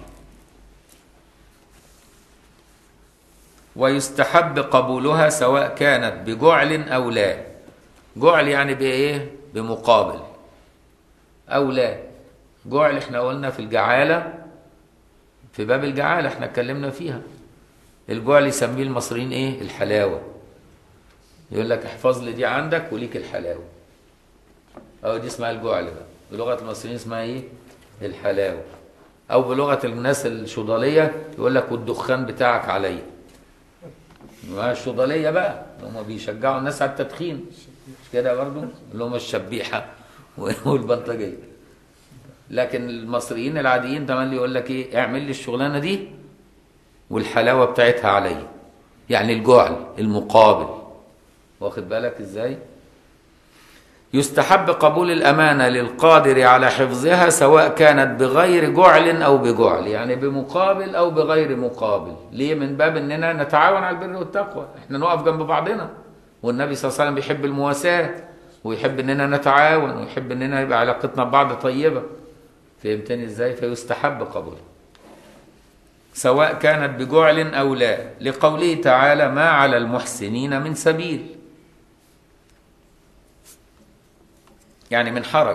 ويستحب قبولها سواء كانت بجعل أو لا جعل يعني بإيه بمقابل أو لا جعل احنا قلنا في الجعالة في باب الجعالة احنا اتكلمنا فيها الجعل يسميه المصريين ايه الحلاوة يقول لك احفظ لي دي عندك وليك الحلاوة أو دي اسمها الجعل بقى بلغة المصريين اسمها ايه الحلاوة أو بلغة الناس الشضالية يقول لك والدخان بتاعك عليا ما الشضالية بقى هم بيشجعوا الناس على التدخين مش كده برضو اللي هم الشبيحة والبلطجية لكن المصريين العاديين تملي يقول لك ايه اعمل لي الشغلانة دي والحلاوة بتاعتها عليا يعني الجعل المقابل واخد بالك ازاي يستحب قبول الأمانة للقادر على حفظها سواء كانت بغير جعل أو بجعل يعني بمقابل أو بغير مقابل ليه من باب أننا نتعاون على البر والتقوى احنا نقف جنب بعضنا والنبي صلى الله عليه وسلم بيحب المواساة ويحب أننا نتعاون ويحب أننا يبقى علاقتنا ببعض طيبة فهمتني ازاي فيستحب قبولها سواء كانت بجعل أو لا لقوله تعالى ما على المحسنين من سبيل يعني من حرج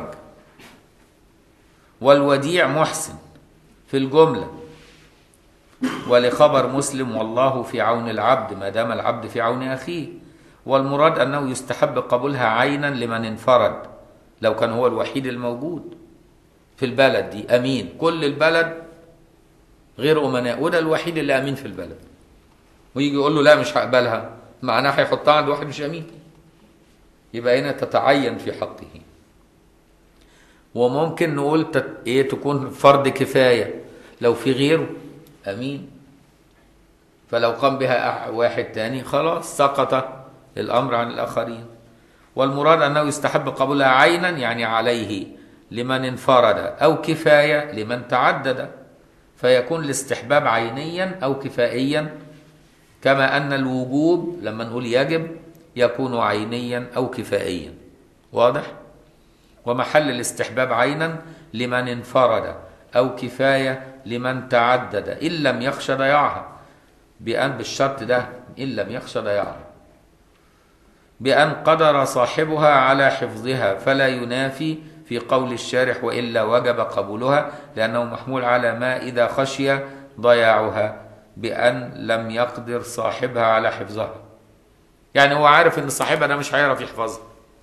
والوديع محسن في الجملة ولخبر مسلم والله في عون العبد ما دام العبد في عون أخيه والمراد أنه يستحب قبولها عينا لمن انفرد لو كان هو الوحيد الموجود في البلد دي أمين كل البلد غير أمناء وده الوحيد اللي أمين في البلد ويجي يقول له لا مش هقبلها معناه هيحطها عند واحد مش أمين يبقى هنا تتعين في حقه وممكن نقول تت... ايه تكون فرض كفايه لو في غيره امين فلو قام بها واحد تاني خلاص سقط الامر عن الاخرين والمراد انه يستحب قبولها عينا يعني عليه لمن انفرد او كفايه لمن تعدد فيكون الاستحباب عينيا او كفائيا كما ان الوجوب لما نقول يجب يكون عينيا او كفائيا واضح ومحل الاستحباب عينا لمن انفرد أو كفاية لمن تعدد إن لم يخشى ضياعها بأن بالشرط ده إن لم يخشى ضياعها بأن قدر صاحبها على حفظها فلا ينافي في قول الشارح وإلا وجب قبولها لأنه محمول على ما إذا خشي ضياعها بأن لم يقدر صاحبها على حفظها يعني هو عارف إن صاحبها ده مش هيعرف يحفظها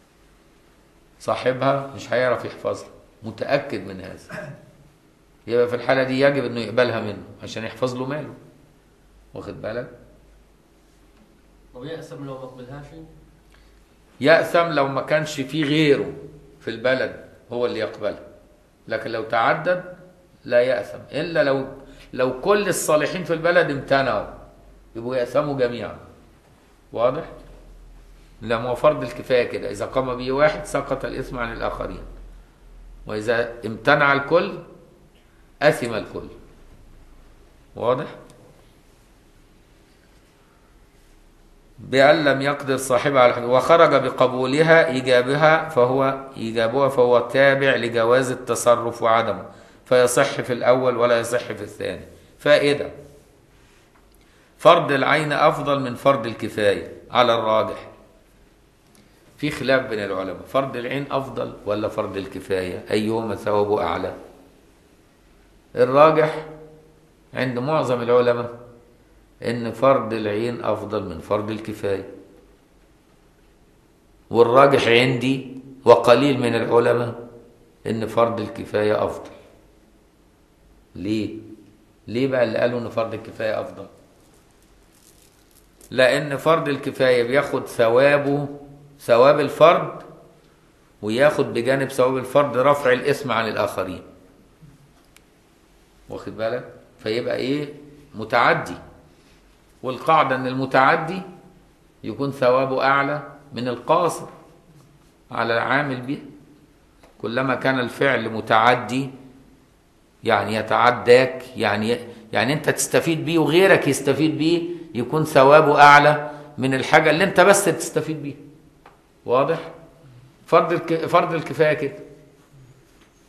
صاحبها مش هيعرف يحفظها متأكد من هذا يبقى في الحالة دي يجب انه يقبلها منه عشان يحفظ له ماله واخد بالك طب يأسم لو ما قبلهاش يأثم لو ما كانش في غيره في البلد هو اللي يقبلها لكن لو تعدد لا يأثم إلا لو لو كل الصالحين في البلد امتنعوا يبقوا يأثموا جميعا واضح؟ لما هو فرض الكفاية كده إذا قام به واحد سقط الإثم عن الآخرين وإذا امتنع الكل أثم الكل واضح؟ بأن لم يقدر صاحبها على الحدود وخرج بقبولها إيجابها فهو إيجابها فهو تابع لجواز التصرف وعدمه فيصح في الأول ولا يصح في الثاني فائدة فرض العين أفضل من فرض الكفاية على الراجح في خلاف بين العلماء فرض العين أفضل ولا فرض الكفاية أيهما ثوابه أعلى الراجح عند معظم العلماء ان فرض العين افضل من فرض الكفايه والراجح عندي وقليل من العلماء ان فرض الكفايه افضل ليه ليه بقى اللي قالوا ان فرض الكفايه افضل لان فرض الكفايه بياخد ثوابه ثواب الفرد وياخد بجانب ثواب الفرد رفع الاسم عن الاخرين واخد بالك فيبقى ايه متعدي والقاعدة أن المتعدي يكون ثوابه أعلى من القاصر على العامل به كلما كان الفعل متعدي يعني يتعداك يعني يعني أنت تستفيد بيه وغيرك يستفيد بيه يكون ثوابه أعلى من الحاجة اللي أنت بس تستفيد بيها واضح؟ فرض الك... فرض الكفاية كده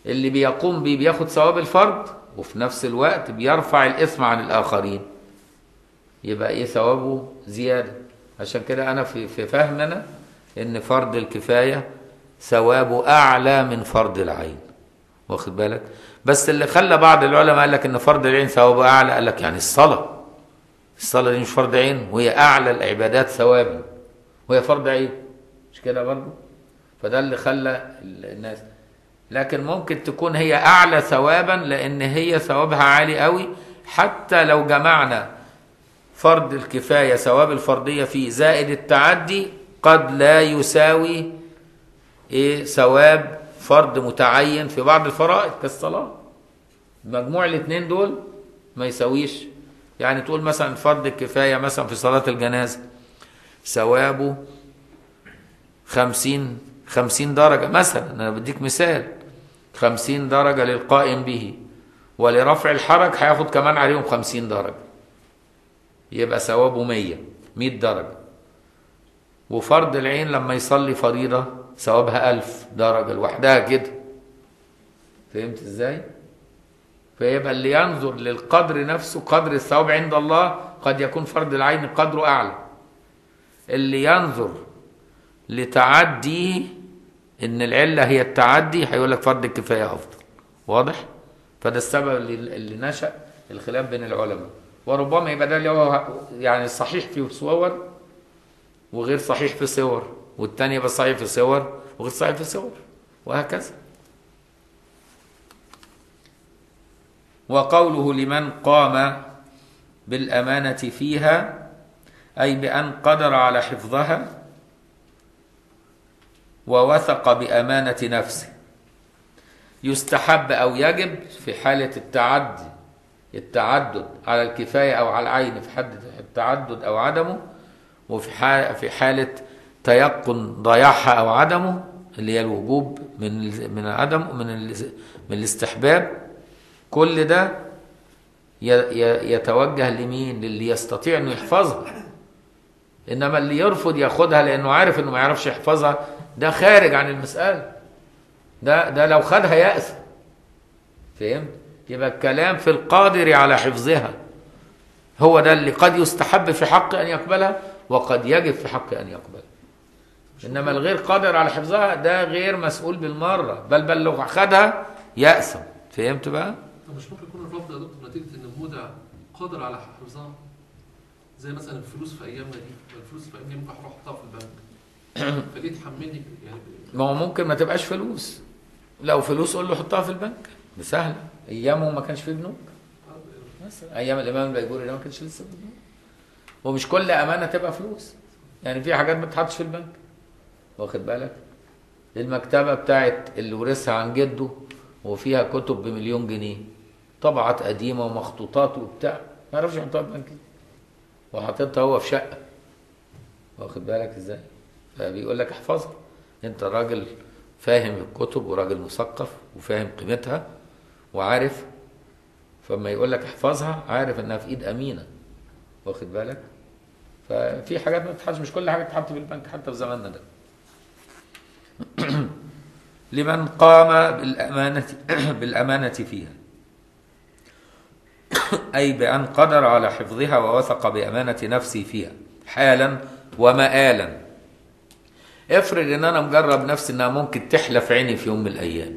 اللي بيقوم بيه بياخد ثواب الفرض وفي نفس الوقت بيرفع الإثم عن الآخرين يبقى إيه ثوابه زيادة عشان كده أنا في في فهمنا إن فرض الكفاية ثوابه أعلى من فرض العين واخد بالك بس اللي خلى بعض العلماء قال لك إن فرض العين ثوابه أعلى قال لك يعني الصلاة الصلاة دي مش فرض عين وهي أعلى العبادات ثوابا وهي فرض عين مش كده برضه فده اللي خلى الناس لكن ممكن تكون هي أعلى ثوابا لأن هي ثوابها عالي قوي حتى لو جمعنا فرض الكفاية ثواب الفرضية فيه زائد التعدي قد لا يساوي إيه ثواب فرض متعين في بعض الفرائض كالصلاة مجموع الاثنين دول ما يساويش يعني تقول مثلا فرض الكفاية مثلا في صلاة الجنازة ثوابه خمسين خمسين درجة مثلا أنا بديك مثال خمسين درجة للقائم به ولرفع الحرج هياخد كمان عليهم خمسين درجة يبقى ثوابه مية مية درجة وفرض العين لما يصلي فريضة ثوابها ألف درجة لوحدها كده فهمت ازاي؟ فيبقى اللي ينظر للقدر نفسه قدر الثواب عند الله قد يكون فرض العين قدره أعلى اللي ينظر لتعديه ان العله هي التعدي هيقول لك فرض الكفايه افضل واضح فده السبب اللي, اللي نشا الخلاف بين العلماء وربما يبقى ده اللي هو يعني صحيح في صور وغير صحيح في صور والتاني يبقى صحيح في صور وغير صحيح في صور وهكذا وقوله لمن قام بالامانه فيها اي بان قدر على حفظها ووثق بأمانة نفسه يستحب أو يجب في حالة التعدي التعدد على الكفاية أو على العين في حد التعدد أو عدمه وفي حال في حالة تيقن ضياعها أو عدمه اللي هي الوجوب من من العدم من ال- من الاستحباب كل ده ي- ي- يتوجه لمين؟ للي يستطيع انه يحفظها انما اللي يرفض ياخدها لانه عارف انه ما يعرفش يحفظها ده خارج عن المسألة ده ده لو خدها يأس فهمت يبقى الكلام في القادر على حفظها هو ده اللي قد يستحب في حق أن يقبلها وقد يجب في حق أن يقبلها إنما الغير قادر على حفظها ده غير مسؤول بالمرة بل بل لو خدها يأسم فهمت بقى؟ طب مش ممكن يكون الرفض يا دكتور نتيجة إن المودع قادر على حفظها زي مثلا الفلوس في أيامنا دي الفلوس في أيامنا دي ممكن أروح أحطها في البنك فليه تحملني يعني ما هو ممكن ما تبقاش فلوس لو فلوس قول له حطها في البنك سهلة أيامهم ما كانش فيه بنوك مثلا ايام الامام البيجوري ده ما كانش لسه في البنوك ومش كل امانه تبقى فلوس يعني في حاجات ما تتحطش في البنك واخد بالك المكتبه بتاعت اللي ورثها عن جده وفيها كتب بمليون جنيه طبعات قديمه ومخطوطات وبتاع ما يعرفش يحطها في البنك وحاططها هو في شقه واخد بالك ازاي فبيقول لك احفظها انت راجل فاهم الكتب وراجل مثقف وفاهم قيمتها وعارف فما يقول لك احفظها عارف انها في ايد امينه واخد بالك ففي حاجات ما بتتحطش مش كل حاجه تتحط في البنك حتى في زماننا ده لمن قام بالامانه بالامانه فيها اي بان قدر على حفظها ووثق بامانه نفسه فيها حالا ومآلا افرض ان انا مجرب نفسي انها ممكن تحلف عيني في يوم من الايام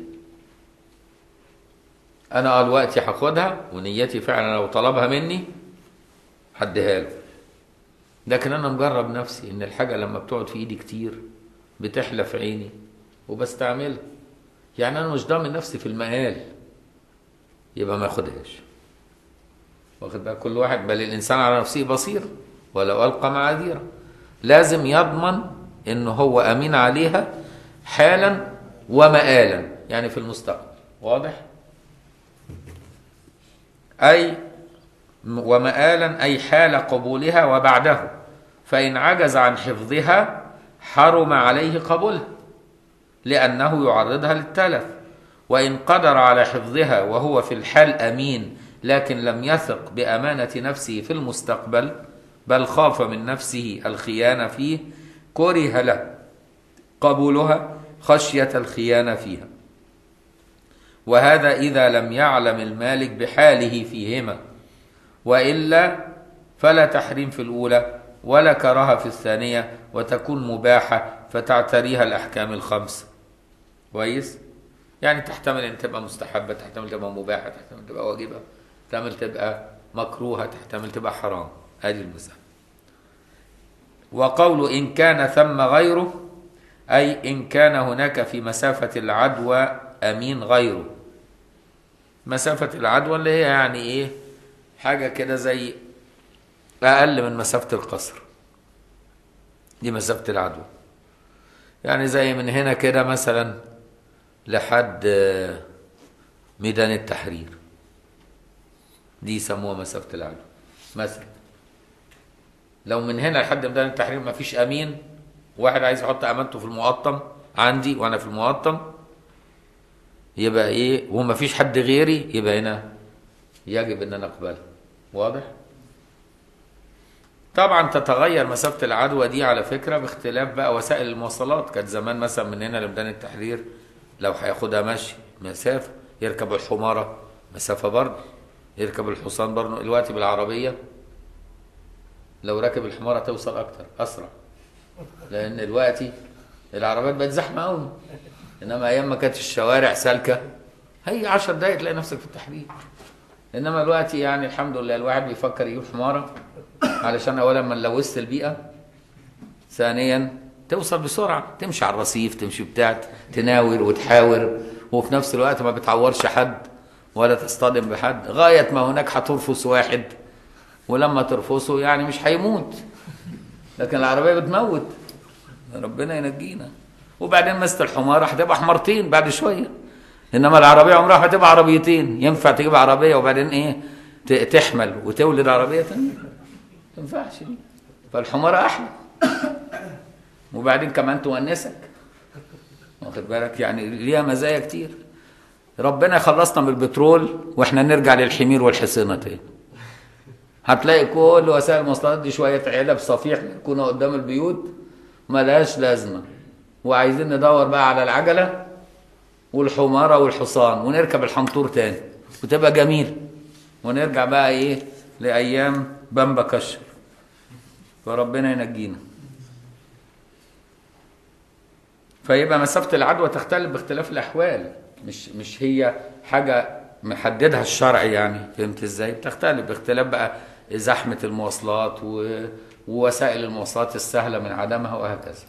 انا دلوقتي هاخدها ونيتي فعلا لو طلبها مني هديها له لكن انا مجرب نفسي ان الحاجه لما بتقعد في ايدي كتير بتحلف عيني وبستعملها يعني انا مش ضامن نفسي في المقال يبقى ما اخدهاش واخد بالك كل واحد بل الانسان على نفسه بصير ولو القى معاذيره لازم يضمن ان هو امين عليها حالا ومآلا يعني في المستقبل واضح أي ومآلا أي حال قبولها وبعده فإن عجز عن حفظها حرم عليه قبولها لأنه يعرضها للتلف وإن قدر على حفظها وهو في الحال أمين لكن لم يثق بأمانة نفسه في المستقبل بل خاف من نفسه الخيانة فيه كره له قبولها خشية الخيانة فيها وهذا إذا لم يعلم المالك بحاله فيهما وإلا فلا تحريم في الأولى ولا كراهة في الثانية وتكون مباحة فتعتريها الأحكام الخمس كويس يعني تحتمل أن تبقى مستحبة تحتمل تبقى مباحة تحتمل تبقى واجبة تحتمل تبقى مكروهة تحتمل تبقى حرام هذه المسألة وقول إن كان ثم غيره أي إن كان هناك في مسافة العدوى أمين غيره مسافة العدوى اللي هي يعني إيه حاجة كده زي أقل من مسافة القصر دي مسافة العدوى يعني زي من هنا كده مثلا لحد آه، ميدان التحرير دي يسموها مسافة العدوى مثلا لو من هنا لحد ميدان التحرير ما فيش امين واحد عايز يحط امانته في المقطم عندي وانا في المقطم يبقى ايه وما فيش حد غيري يبقى هنا يجب ان انا اقبلها واضح طبعا تتغير مسافة العدوى دي على فكرة باختلاف بقى وسائل المواصلات كانت زمان مثلا من هنا لميدان التحرير لو هياخدها مشي مسافة يركب الحمارة مسافة برضه يركب الحصان برضه دلوقتي بالعربية لو راكب الحمارة توصل أكتر أسرع لأن دلوقتي العربيات بقت زحمة أوي إنما أيام ما كانت الشوارع سالكة هي 10 دقايق تلاقي نفسك في التحرير إنما دلوقتي يعني الحمد لله الواحد بيفكر يجيب حمارة علشان أولا ما نلوثت البيئة ثانيا توصل بسرعة تمشي على الرصيف تمشي بتاع تناور وتحاور وفي نفس الوقت ما بتعورش حد ولا تصطدم بحد غاية ما هناك هترفس واحد ولما ترفسه يعني مش هيموت لكن العربية بتموت ربنا ينجينا وبعدين مست الحمارة هتبقى حمارتين بعد شوية انما العربية عمرها هتبقى عربيتين ينفع تجيب عربية وبعدين ايه ت- تحمل وتولد عربية تانية ما تنفعش دي فالحمارة احلى وبعدين كمان تونسك واخد بالك يعني ليها مزايا كتير ربنا يخلصنا من البترول واحنا نرجع للحمير والحصينة تاني هتلاقي كل وسائل المواصلات دي شوية علب صفيح يكونوا قدام البيوت ملهاش لازمة وعايزين ندور بقى على العجلة والحمارة والحصان ونركب الحنطور تاني وتبقى جميل ونرجع بقى ايه لأيام بامبا كشر فربنا ينجينا فيبقى مسافة العدوى تختلف باختلاف الأحوال مش مش هي حاجة محددها الشرع يعني فهمت ازاي؟ بتختلف باختلاف بقى زحمة المواصلات و... ووسائل المواصلات السهلة من عدمها وهكذا.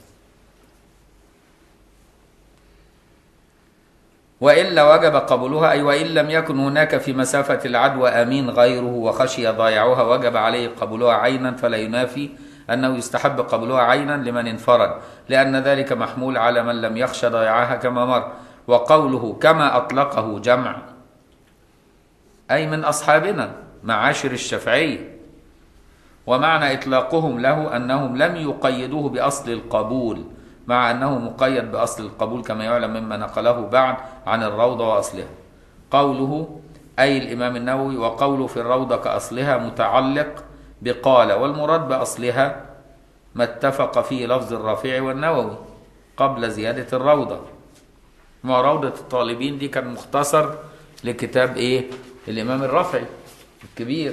وإلا وجب قبولها أي وإن لم يكن هناك في مسافة العدوى أمين غيره وخشي ضياعها وجب عليه قبولها عينا فلا ينافي أنه يستحب قبولها عينا لمن انفرد لأن ذلك محمول على من لم يخش ضياعها كما مر وقوله كما أطلقه جمع أي من أصحابنا معاشر الشافعية ومعنى إطلاقهم له أنهم لم يقيدوه بأصل القبول مع أنه مقيد بأصل القبول كما يعلم مما نقله بعد عن الروضة وأصلها قوله أي الإمام النووي وقوله في الروضة كأصلها متعلق بقال والمراد بأصلها ما اتفق فيه لفظ الرافع والنووي قبل زيادة الروضة ما روضة الطالبين دي كان مختصر لكتاب إيه الإمام الرافعي الكبير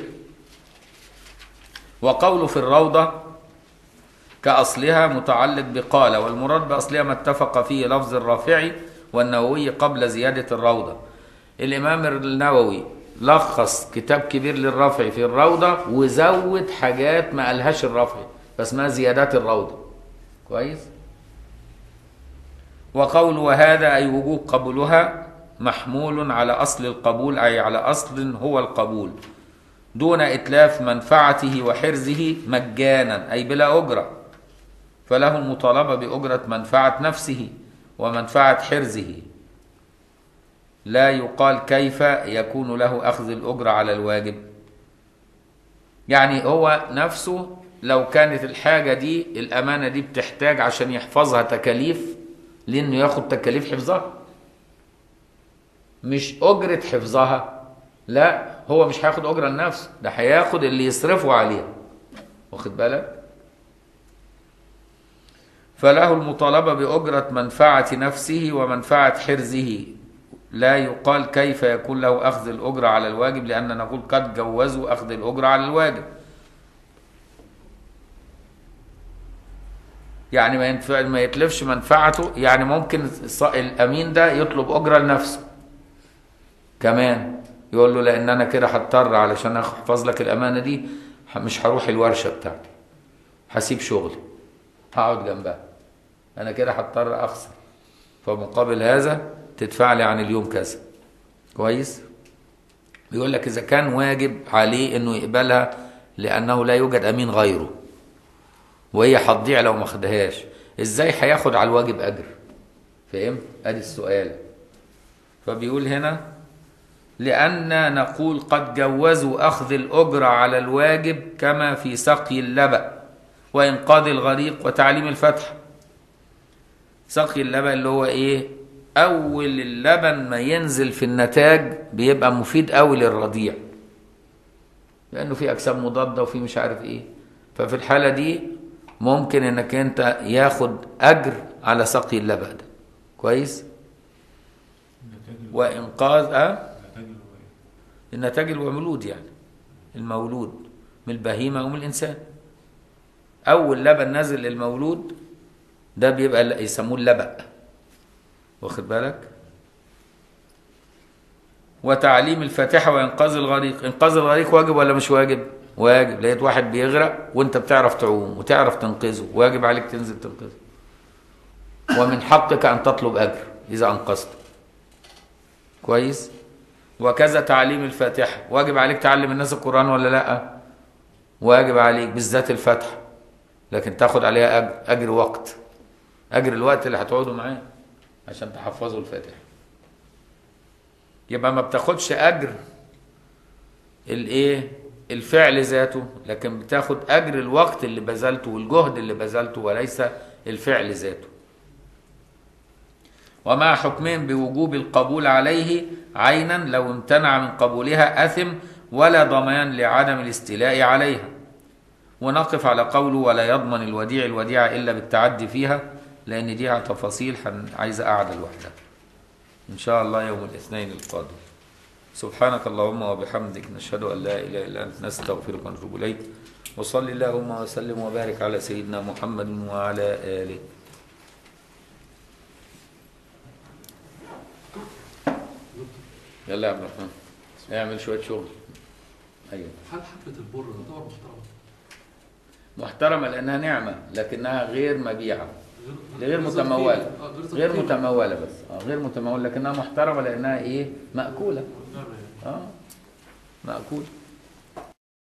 وقوله في الروضة كأصلها متعلق بقال والمراد بأصلها ما اتفق فيه لفظ الرافعي والنووي قبل زيادة الروضة الإمام النووي لخص كتاب كبير للرافعي في الروضة وزود حاجات ما قالهاش الرافعي فاسمها زيادات الروضة كويس وقول وهذا أي وجوب قبولها محمول على أصل القبول أي على أصل هو القبول دون إتلاف منفعته وحرزه مجانا أي بلا أجرة فله المطالبة بأجرة منفعة نفسه ومنفعة حرزه لا يقال كيف يكون له أخذ الأجرة على الواجب يعني هو نفسه لو كانت الحاجة دي الأمانة دي بتحتاج عشان يحفظها تكاليف لأنه ياخد تكاليف حفظها مش أجرة حفظها لا هو مش هياخد أجرة لنفسه ده هياخد اللي يصرفه عليها واخد بالك فله المطالبة بأجرة منفعة نفسه ومنفعة حرزه لا يقال كيف يكون له أخذ الأجرة على الواجب لأن نقول قد جوزوا أخذ الأجرة على الواجب يعني ما ينفع ما يتلفش منفعته يعني ممكن الص- الأمين ده يطلب أجرة لنفسه كمان يقول له لأن أنا كده هضطر علشان أحفظ لك الأمانة دي ح- مش هروح الورشة بتاعتي هسيب شغلي هقعد جنبها أنا كده هضطر أخسر فمقابل هذا تدفع لي عن اليوم كذا كويس بيقول لك اذا كان واجب عليه انه يقبلها لانه لا يوجد امين غيره وهي هتضيع لو ما خدهاش ازاي هياخد على الواجب اجر فهمت ادي السؤال فبيقول هنا لأن نقول قد جوزوا أخذ الأجرة على الواجب كما في سقي اللبأ وإنقاذ الغريق وتعليم الفتح سقي اللبن اللي هو ايه اول اللبن ما ينزل في النتاج بيبقى مفيد قوي للرضيع لانه في اجسام مضاده وفي مش عارف ايه ففي الحاله دي ممكن انك انت ياخد اجر على سقي اللبن ده كويس النتائج ال- وانقاذ أه؟ النتائج اللي هو ايه؟ النتاج المولود يعني المولود من البهيمة ومن الإنسان أول لبن نازل للمولود ده بيبقى ل- يسموه اللبأ واخد بالك وتعليم الفاتحة وإنقاذ الغريق إنقاذ الغريق واجب ولا مش واجب واجب لقيت واحد بيغرق وانت بتعرف تعوم وتعرف تنقذه واجب عليك تنزل تنقذه ومن حقك أن تطلب أجر إذا أنقذته كويس وكذا تعليم الفاتحة واجب عليك تعلم الناس القرآن ولا لا واجب عليك بالذات الفاتحة لكن تاخد عليها أجر, أجر وقت أجر الوقت اللي هتقعدوا معاه عشان تحفظوا الفاتحة يبقى ما بتاخدش أجر الإيه الفعل ذاته لكن بتاخد أجر الوقت اللي بذلته والجهد اللي بذلته وليس الفعل ذاته ومع حكمهم بوجوب القبول عليه عينا لو امتنع من قبولها أثم ولا ضمان لعدم الاستيلاء عليها ونقف على قوله ولا يضمن الوديع الوديعة إلا بالتعدي فيها لأن دي تفاصيل حن- عايزة قاعدة لوحدها إن شاء الله يوم الاثنين القادم سبحانك اللهم وبحمدك نشهد أن لا إله إلا أنت نستغفرك ونتوب إليك وصل اللهم وسلم وبارك على سيدنا محمد وعلى آله يلا يا عبد الرحمن اعمل شوية شغل أيوه هل حبة البر تعتبر محترمة؟ محترمة لأنها نعمة لكنها غير مبيعة غير زي متمولة القيمة. آه، غير القيمة. متمولة بس اه غير متمولة لكنها محترمة لأنها إيه مأكولة نعم يعني. اه مأكولة